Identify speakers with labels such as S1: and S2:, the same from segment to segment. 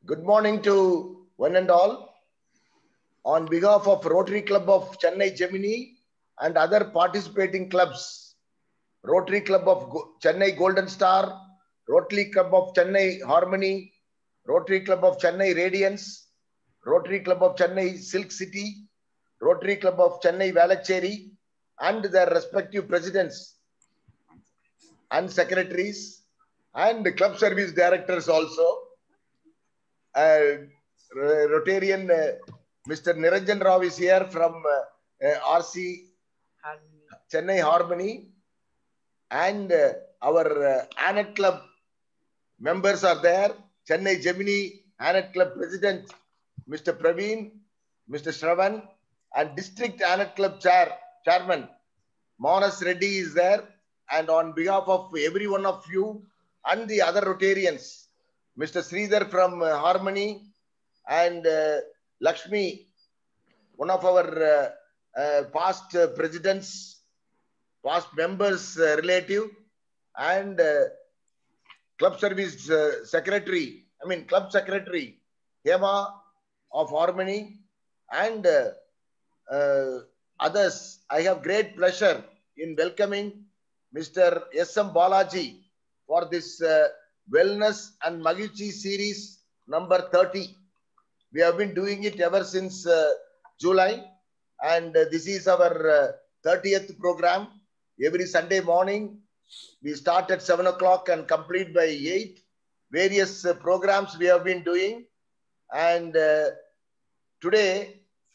S1: Good morning to one and all. On behalf of Rotary Club of Chennai Gemini and other participating clubs, Rotary Club of Go- Chennai Golden Star, Rotary Club of Chennai Harmony, Rotary Club of Chennai Radiance, Rotary Club of Chennai Silk City, Rotary Club of Chennai Valacheri, and their respective presidents and secretaries and club service directors also. Uh, Rotarian uh, Mr. Niranjan Rao is here from uh, uh, RC Chennai Harmony and uh, our uh, Anet Club members are there. Chennai Gemini Anet Club President Mr. Praveen, Mr. Shravan and District Anet Club Chair Chairman Monas Reddy is there. And on behalf of every one of you and the other Rotarians, Mr. Sridhar from uh, Harmony and uh, Lakshmi, one of our uh, uh, past uh, presidents, past members, uh, relative, and uh, club service uh, secretary, I mean club secretary, Hema of Harmony, and uh, uh, others. I have great pleasure in welcoming Mr. S. M. Balaji for this uh, Wellness and Magichi series number 30. We have been doing it ever since uh, July, and uh, this is our uh, 30th program. Every Sunday morning, we start at 7 o'clock and complete by 8. Various uh, programs we have been doing, and uh, today,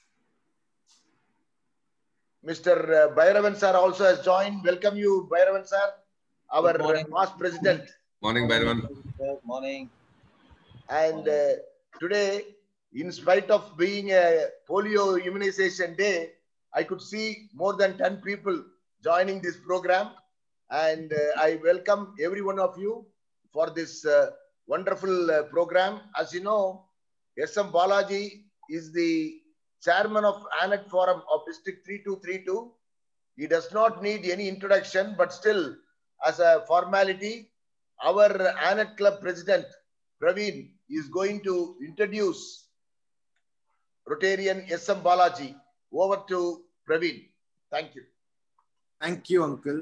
S1: Mr. Bhairavan sir also has joined. Welcome you, Bhairavan sir, our
S2: Good morning.
S1: uh, past president.
S2: Morning, Bhairavan.
S3: Good morning.
S1: And uh, today, in spite of being a polio immunization day, I could see more than 10 people joining this program. And uh, I welcome every one of you for this uh, wonderful uh, program. As you know, S.M. Balaji is the chairman of ANET Forum of District 3232. He does not need any introduction, but still, as a formality, our ANET Club president, Praveen, is going to introduce Rotarian S.M. Balaji. Over to Praveen. Thank you.
S4: Thank you, Uncle.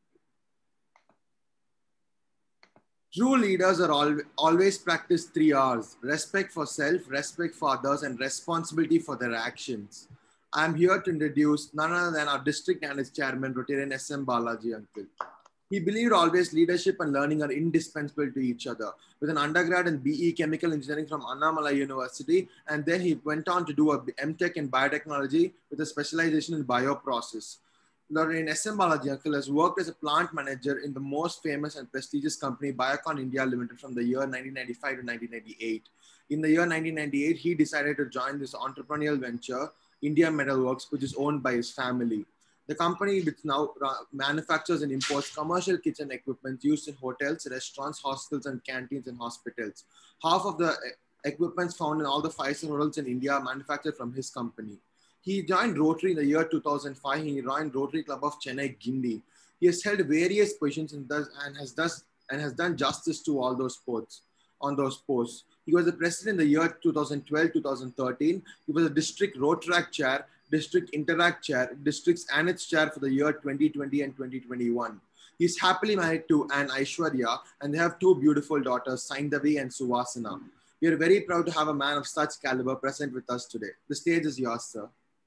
S4: True leaders are al- always practice three R's respect for self, respect for others, and responsibility for their actions. I'm here to introduce none other than our district and its chairman, Rotarian SM Balaji, Uncle. He believed always leadership and learning are indispensable to each other. With an undergrad in BE Chemical Engineering from Annamalai University, and then he went on to do a MTech in biotechnology with a specialization in bioprocess. Lorraine SM Balaji Uncle has worked as a plant manager in the most famous and prestigious company, Biocon India Limited, from the year 1995 to 1998. In the year 1998, he decided to join this entrepreneurial venture, India Metal Works, which is owned by his family. The company, which now ra- manufactures and imports commercial kitchen equipment used in hotels, restaurants, hospitals, and canteens and hospitals. Half of the e- equipments found in all the five-star hotels in India are manufactured from his company. He joined Rotary in the year 2005. He joined Rotary Club of Chennai, Guindy. He has held various positions and, thus, and has thus and has done justice to all those posts on those posts. He was the president in the year 2012-2013. He was a district Rotaract chair, district Interact chair, districts and its chair for the year 2020 and 2021. He's happily married to Anne Aishwarya, and they have two beautiful daughters, Saindavi and Suwasana. We are very proud to have a man of such caliber present with us today. The stage is yours, sir.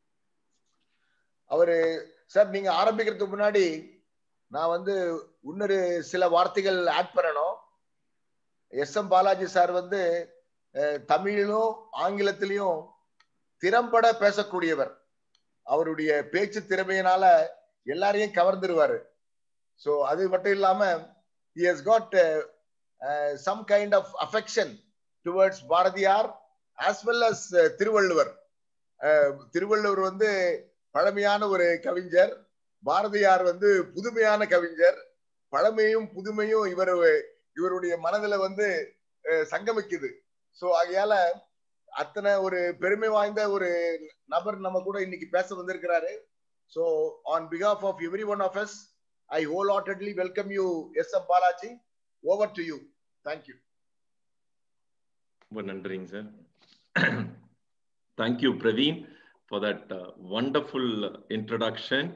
S1: அவரு sir நீங்க ஆரம்பிக்கிறதுக்கு முன்னாடி நான் வந்து இன்னொரு சில வார்த்தைகள் add பண்ணணும் எஸ் எம் பாலாஜி சார் வந்து அஹ், தமிழிலும் ஆங்கிலத்திலையும் திறம்பட பேசக்கூடியவர் அவருடைய பேச்சு திறமையினால எல்லாரையும் கவர்ந்துருவாரு ஸோ அது மட்டும் இல்லாம he has got uh, uh, some kind of affection towards Bharathiyar as well as uh, Thiruvalluvar Uh, Thiruvalluvar வந்து பழமையான ஒரு கவிஞர் பாரதியார் வந்து புதுமையான கவிஞர் பழமையும் புதுமையும் இவர் இவருடைய மனதுல வந்து அஹ், சங்கமிக்குது சோ ஆகையால அத்தனை ஒரு பெருமை வாய்ந்த ஒரு நபர் நம்ம கூட இன்னைக்கு பேச வந்திருக்கிறாரு சோ ஆன் பிகாஃப் of every one of us I whole heartedly welcome you S M Balaji over to you thank you
S2: ரொம்ப நன்றிங்க sir thank you Praveen for that wonderful introduction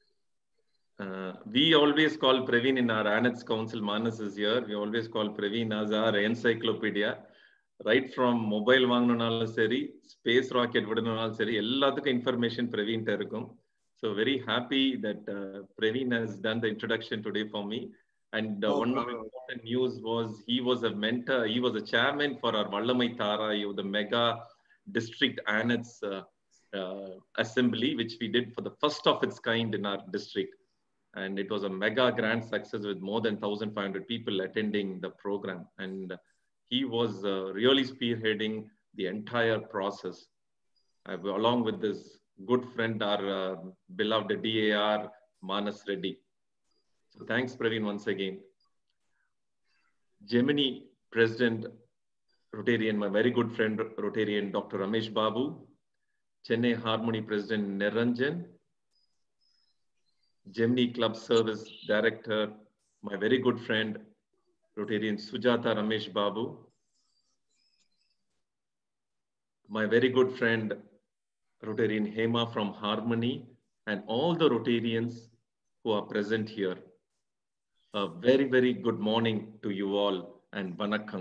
S2: we always call Praveen in our Annex Council, Manas is here. We always call Praveen as our encyclopedia. Right from mobile வாங்கணும்னாலும் சரி space rocket விடணும்னாலும் சரி எல்லாத்துக்கும் information பிரவீன்ட்ட இருக்கும் so very happy that Praveen has done the introduction today for me and one important news was he was a mentor he was a chairman for our vallamai tarai the mega district annex uh, uh, assembly which we did for the first of its kind in our district and it was a mega grand success with more than 1500 people attending the program and he was uh, really spearheading the entire process along with this good friend our beloved dar manas reddy so thanks praveen once again Gemini President Rotarian, my very good friend Rotarian Dr. Ramesh Babu, Chennai Harmony President Niranjan, Gemini Club Service Director, my very good friend Rotarian Sujata Ramesh Babu, my very good friend Rotarian Hema from Harmony, and all the Rotarians who are present here. A very, very good morning to you all and vanakkam.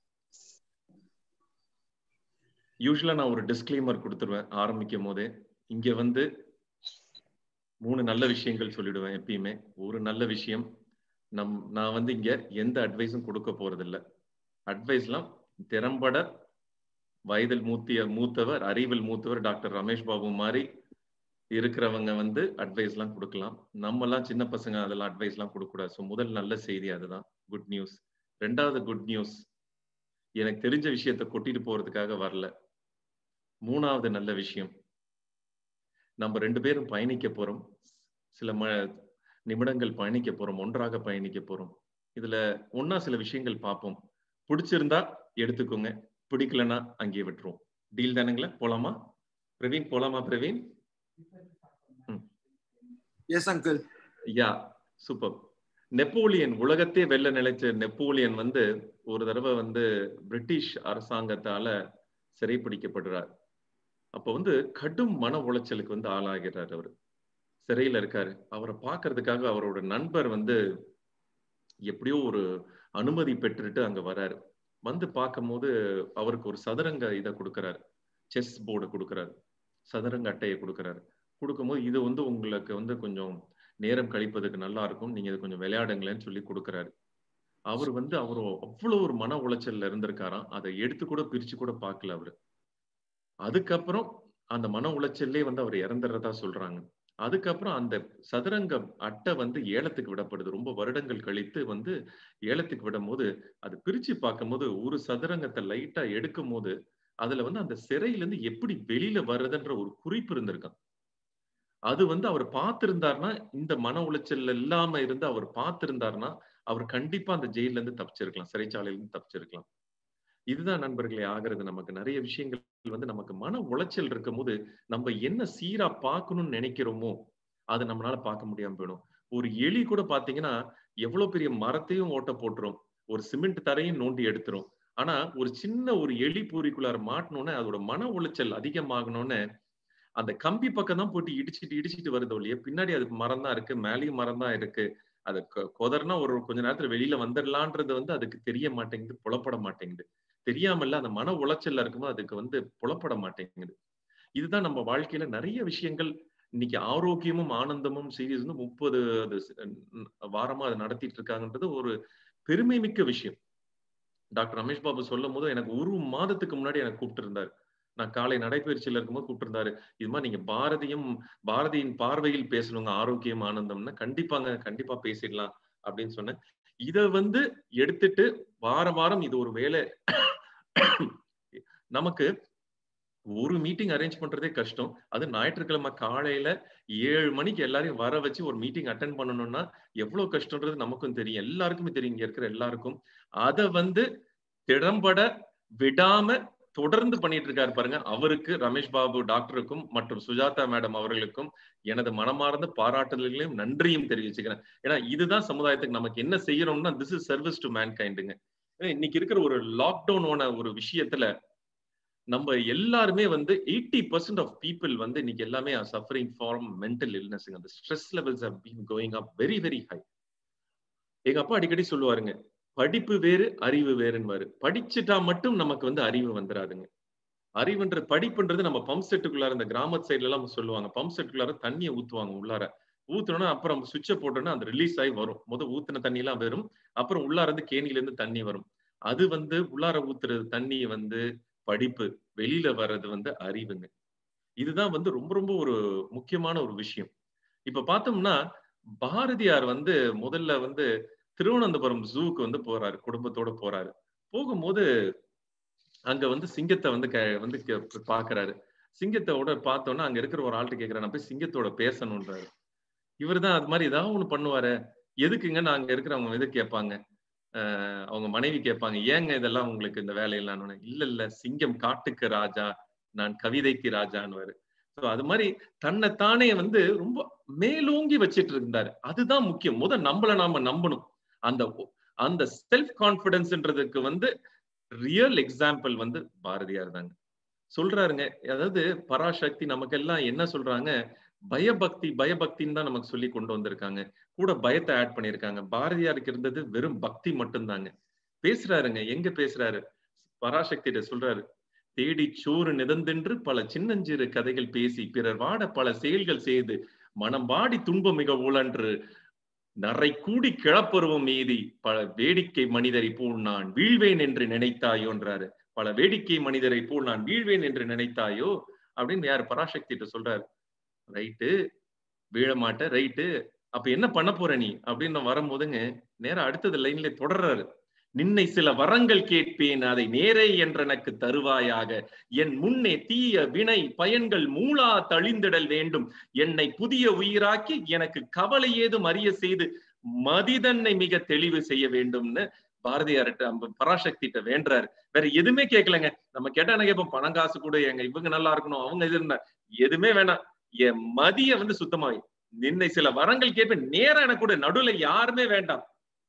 S2: யூஸ்வலா நான் ஒரு disclaimer கொடுத்துருவேன் ஆரம்பிக்கும் போதே இங்க வந்து மூணு நல்ல விஷயங்கள் சொல்லிடுவேன் எப்பயுமே ஒரு நல்ல விஷயம் நம் நான் வந்து இங்க எந்த அட்வைஸும் கொடுக்க போறது இல்லை அட்வைஸ்லாம் திறம்பட வயதில் மூத்திய மூத்தவர் அறிவில் மூத்தவர் டாக்டர் ரமேஷ் பாபு மாதிரி இருக்கிறவங்க வந்து அட்வைஸ் எல்லாம் கொடுக்கலாம் நம்ம எல்லாம் சின்ன பசங்க அதெல்லாம் அட்வைஸ் எல்லாம் கொடுக்க கூடாது ஸோ முதல் நல்ல செய்தி அதுதான் குட் நியூஸ் ரெண்டாவது குட் நியூஸ் எனக்கு தெரிஞ்ச விஷயத்த கொட்டிட்டு போறதுக்காக வரல மூணாவது நல்ல விஷயம் நம்ம ரெண்டு பேரும் பயணிக்க போறோம் சில ம நிமிடங்கள் பயணிக்க போறோம் ஒன்றாக பயணிக்க போறோம் இதுல ஒன்னா சில விஷயங்கள் பார்ப்போம் பிடிச்சிருந்தா எடுத்துக்கோங்க பிடிக்கலன்னா அங்கேயே விட்டுருவோம் டீல் தானுங்களா போலாமா பிரவீன் போலாமா Praveen
S4: yes uncle
S2: ya super Napoleon உலகத்தே வெல்ல நிலைச்ச நெப்போலியன் வந்து ஒரு தடவை வந்து பிரிட்டிஷ் அரசாங்கத்தால சிறைப்பிடிக்கப்படுறார் அப்ப வந்து கடும் மன உளைச்சலுக்கு வந்து ஆளாகிறார் அவர் சிறையில இருக்காரு அவரை பாக்குறதுக்காக அவரோட நண்பர் வந்து எப்படியோ ஒரு அனுமதி பெற்றுட்டு அங்க வராரு வந்து பார்க்கும்போது அவருக்கு ஒரு சதுரங்க இதை கொடுக்கறாரு செஸ் போர்டு கொடுக்கறாரு சதுரங்க அட்டையை கொடுக்கறாரு கொடுக்கும்போது இது வந்து உங்களுக்கு வந்து கொஞ்சம் நேரம் கழிப்பதுக்கு நல்லா இருக்கும் நீங்க இது கொஞ்சம் விளையாடுங்களேன்னு சொல்லி கொடுக்குறாரு அவர் வந்து அவர் அவ்வளவு ஒரு மன உளைச்சல்ல இருந்திருக்காராம் அதை எடுத்து கூட பிரிச்சு கூட பார்க்கல அவரு அதுக்கப்புறம் அந்த மன உளைச்சல்லே வந்து அவர் இறந்துறதா சொல்றாங்க அதுக்கப்புறம் அந்த சதுரங்க அட்டை வந்து ஏலத்துக்கு விடப்படுது ரொம்ப வருடங்கள் கழித்து வந்து ஏலத்துக்கு விடும் போது அது பிரிச்சு பார்க்கும்போது ஒரு சதுரங்கத்தை லைட்டா எடுக்கும் போது அதுல வந்து அந்த சிறையில இருந்து எப்படி வெளியில வர்றதுன்ற ஒரு குறிப்பு இருந்திருக்கான் அது வந்து அவர் பார்த்திருந்தாருன்னா இந்த மன உளைச்சல் இல்லாம இருந்து அவர் பார்த்திருந்தாருன்னா அவர் கண்டிப்பா அந்த ஜெயில இருந்து தப்பிச்சிருக்கலாம் சிறைச்சாலையில இருந்து தப்பிச்சிருக்கலாம் இதுதான் நண்பர்களே ஆகிறது நமக்கு நிறைய விஷயங்கள் வந்து நமக்கு மன உளைச்சல் இருக்கும் போது நம்ம என்ன சீரா பார்க்கணும்னு நினைக்கிறோமோ அது நம்மளால பார்க்க முடியாம போயிடும் ஒரு எலி கூட பாத்தீங்கன்னா எவ்வளவு பெரிய மரத்தையும் ஓட்ட போட்டுரும் ஒரு சிமெண்ட் தரையும் நோண்டி எடுத்துரும் ஆனா ஒரு சின்ன ஒரு எலி பூரிக்குள்ளார மாட்டணும்னு அதோட மன உளைச்சல் அதிகமாகணும்னு அந்த கம்பி பக்கம் தான் போட்டு இடிச்சிட்டு இடிச்சிட்டு வருது ஒழிய பின்னாடி அதுக்கு மரம் தான் இருக்கு மேலேயும் மரம் தான் இருக்கு அது கொதர்னா ஒரு கொஞ்ச நேரத்துல வெளியில வந்துடலான்றது வந்து அதுக்கு தெரிய மாட்டேங்குது புலப்பட மாட்டேங்குது தெரியாமல்ல அந்த மன உளைச்சல்ல இருக்கும்போது அதுக்கு வந்து புலப்பட மாட்டேங்குது இதுதான் நம்ம வாழ்க்கையில நிறைய விஷயங்கள் இன்னைக்கு ஆரோக்கியமும் ஆனந்தமும் சீரியஸ் வந்து முப்பது அது வாரமா அதை நடத்திட்டு இருக்காங்கன்றது ஒரு பெருமை மிக்க விஷயம் டாக்டர் ரமேஷ் பாபு சொல்லும் போது எனக்கு ஒரு மாதத்துக்கு முன்னாடி எனக்கு கூப்பிட்டு இருந்தாரு நான் காலை நடைபயிற்சியில இருக்கும்போது கூப்பிட்டுருந்தாரு இது மாதிரி நீங்க பாரதியும் பாரதியின் பார்வையில் பேசணுங்க ஆரோக்கியம் ஆனந்தம்னா கண்டிப்பாங்க கண்டிப்பா பேசிடலாம் அப்படின்னு சொன்னேன் இத வந்து எடுத்துட்டு வார வாரம் இது ஒரு வேலை நமக்கு ஒரு மீட்டிங் அரேஞ்ச் பண்றதே கஷ்டம் அது ஞாயிற்றுக்கிழமை காலையில ஏழு மணிக்கு எல்லாரையும் வர வச்சு ஒரு மீட்டிங் அட்டன் பண்ணணும்னா எவ்வளவு கஷ்டம்ன்றது நமக்கும் தெரியும் எல்லாருக்குமே தெரியும் இங்க இருக்கிற எல்லாருக்கும் அத வந்து திறம்பட விடாம தொடர்ந்து பண்ணிட்டு இருக்காரு பாருங்க அவருக்கு ரமேஷ் பாபு டாக்டருக்கும் மற்றும் சுஜாதா மேடம் அவர்களுக்கும் எனது மனமார்ந்த பாராட்டுதல்களையும் நன்றியும் தெரிவிச்சுக்கிறேன் ஏன்னா இதுதான் சமுதாயத்துக்கு நமக்கு என்ன செய்யறோம்னா this is service to man கைண்டுங்க இன்னைக்கு இருக்கிற ஒரு லாக்டவுனோட ஒரு விஷயத்துல நம்ம எல்லாருமே வந்து எயிட்டி பர்சன்ட் ஆஃப் பீப்புள் வந்து இன்னைக்கு எல்லாமே சஃபரிங் ஃபார்ம் மென்டல் இல்னஸ்ங்க அந்த stress levels are been going up very very high எங்க அப்பா அடிக்கடி சொல்லுவாருங்க படிப்பு வேறு அறிவு வேறுன்னு படிச்சுட்டா மட்டும் நமக்கு வந்து அறிவு வந்துடாதுங்க அறிவுன்ற படிப்புன்றது நம்ம பம்ப் செட்டுக்குள்ளார இந்த கிராமத்து சைட்ல எல்லாம் சொல்லுவாங்க பம்ப் செட்டுக்குள்ளார தண்ணியை ஊத்துவாங்க உள்ளார ஊத்துனோம்னா அப்புறம் சுவிட்சை போட்டோம்னா அந்த ரிலீஸ் ஆகி வரும் முத ஊத்துன தண்ணி எல்லாம் வரும் அப்புறம் உள்ளார இருந்து கேணில இருந்து தண்ணி வரும் அது வந்து உள்ளார ஊத்துறது தண்ணி வந்து படிப்பு வெளியில வர்றது வந்து அறிவுங்க இதுதான் வந்து ரொம்ப ரொம்ப ஒரு முக்கியமான ஒரு விஷயம் இப்ப பார்த்தோம்னா பாரதியார் வந்து முதல்ல வந்து திருவனந்தபுரம் ஜூக்கு வந்து போறாரு குடும்பத்தோட போறாரு போகும்போது அங்க வந்து சிங்கத்தை வந்து வந்து பாக்குறாரு சிங்கத்தோட பார்த்தோன்னா அங்க இருக்கிற ஒரு ஆள்கிட்ட கேக்குறாரு நான் போய் சிங்கத்தோட பேசணும்ன்றாரு இவர் தான் அது மாதிரி ஏதாவது ஒண்ணு பண்ணுவாரு எதுக்குங்க நான் அங்க இருக்கிறவங்க எது கேட்பாங்க ஆஹ் அவங்க மனைவி கேட்பாங்க ஏங்க இதெல்லாம் உங்களுக்கு இந்த வேலையெல்லாம் இல்ல இல்ல சிங்கம் காட்டுக்கு ராஜா நான் கவிதைக்கு ராஜான்னு ஸோ அது மாதிரி தன்னைத்தானே வந்து ரொம்ப மேலோங்கி வச்சிட்டு இருந்தாரு அதுதான் முக்கியம் முத நம்மள நாம நம்பணும் அந்த அந்த செல்ஃப் கான்பிடன்ஸ்ன்றதுக்கு வந்து ரியல் எக்ஸாம்பிள் வந்து பாரதியார் தாங்க சொல்றாருங்க அதாவது பராசக்தி நமக்கு எல்லாம் என்ன சொல்றாங்க பயபக்தி பயபக்தின்னு தான் நமக்கு சொல்லி கொண்டு வந்திருக்காங்க கூட பயத்தை ஆட் பண்ணியிருக்காங்க பாரதியாருக்கு இருந்தது வெறும் பக்தி மட்டும்தாங்க பேசுறாருங்க எங்க பேசுறாரு பராசக்தியிட்ட சொல்றாரு தேடி சோறு நிதந்தென்று பல சின்னஞ்சிறு கதைகள் பேசி பிறர் வாட பல செயல்கள் செய்து மனம் வாடி துன்பம் மிக உழன்று நரை கூடி கிளப்பருவம் மீதி பல வேடிக்கை மனிதரை போல் நான் வீழ்வேன் என்று நினைத்தாயோன்றாரு பல வேடிக்கை மனிதரை போல் நான் வீழ்வேன் என்று நினைத்தாயோ அப்படின்னு யார் பராசக்திட்ட சொல்றாரு ரைட்டு வீழ மாட்ட ரைட்டு அப்ப என்ன பண்ண போற நீ அப்படின்னு வரும்போதுங்க நேரம் அடுத்தது லைன்ல தொடர்றாரு நின்னை சில வரங்கள் கேட்பேன் அதை நேரே என்றெனக்கு தருவாயாக என் முன்னே தீய வினை பயன்கள் மூளா தழிந்திடல் வேண்டும் என்னை புதிய உயிராக்கி எனக்கு கவலை ஏதும் அறிய செய்து மதிதன்னை மிக தெளிவு செய்ய வேண்டும்னு பாரதியார்கிட்ட பராசக்திட்ட வேண்டாரு வேற எதுவுமே கேட்கலங்க நம்ம கேட்டா என்ன கேட்போம் பணம் காசு கூட எங்க இவங்க நல்லா இருக்கணும் அவங்க இது இருந்தா எதுவுமே வேணாம் என் மதிய வந்து சுத்தமாயி நின்னை சில வரங்கள் கேட்பேன் நேரம் எனக்கு கூட நடுவுல யாருமே வேண்டாம்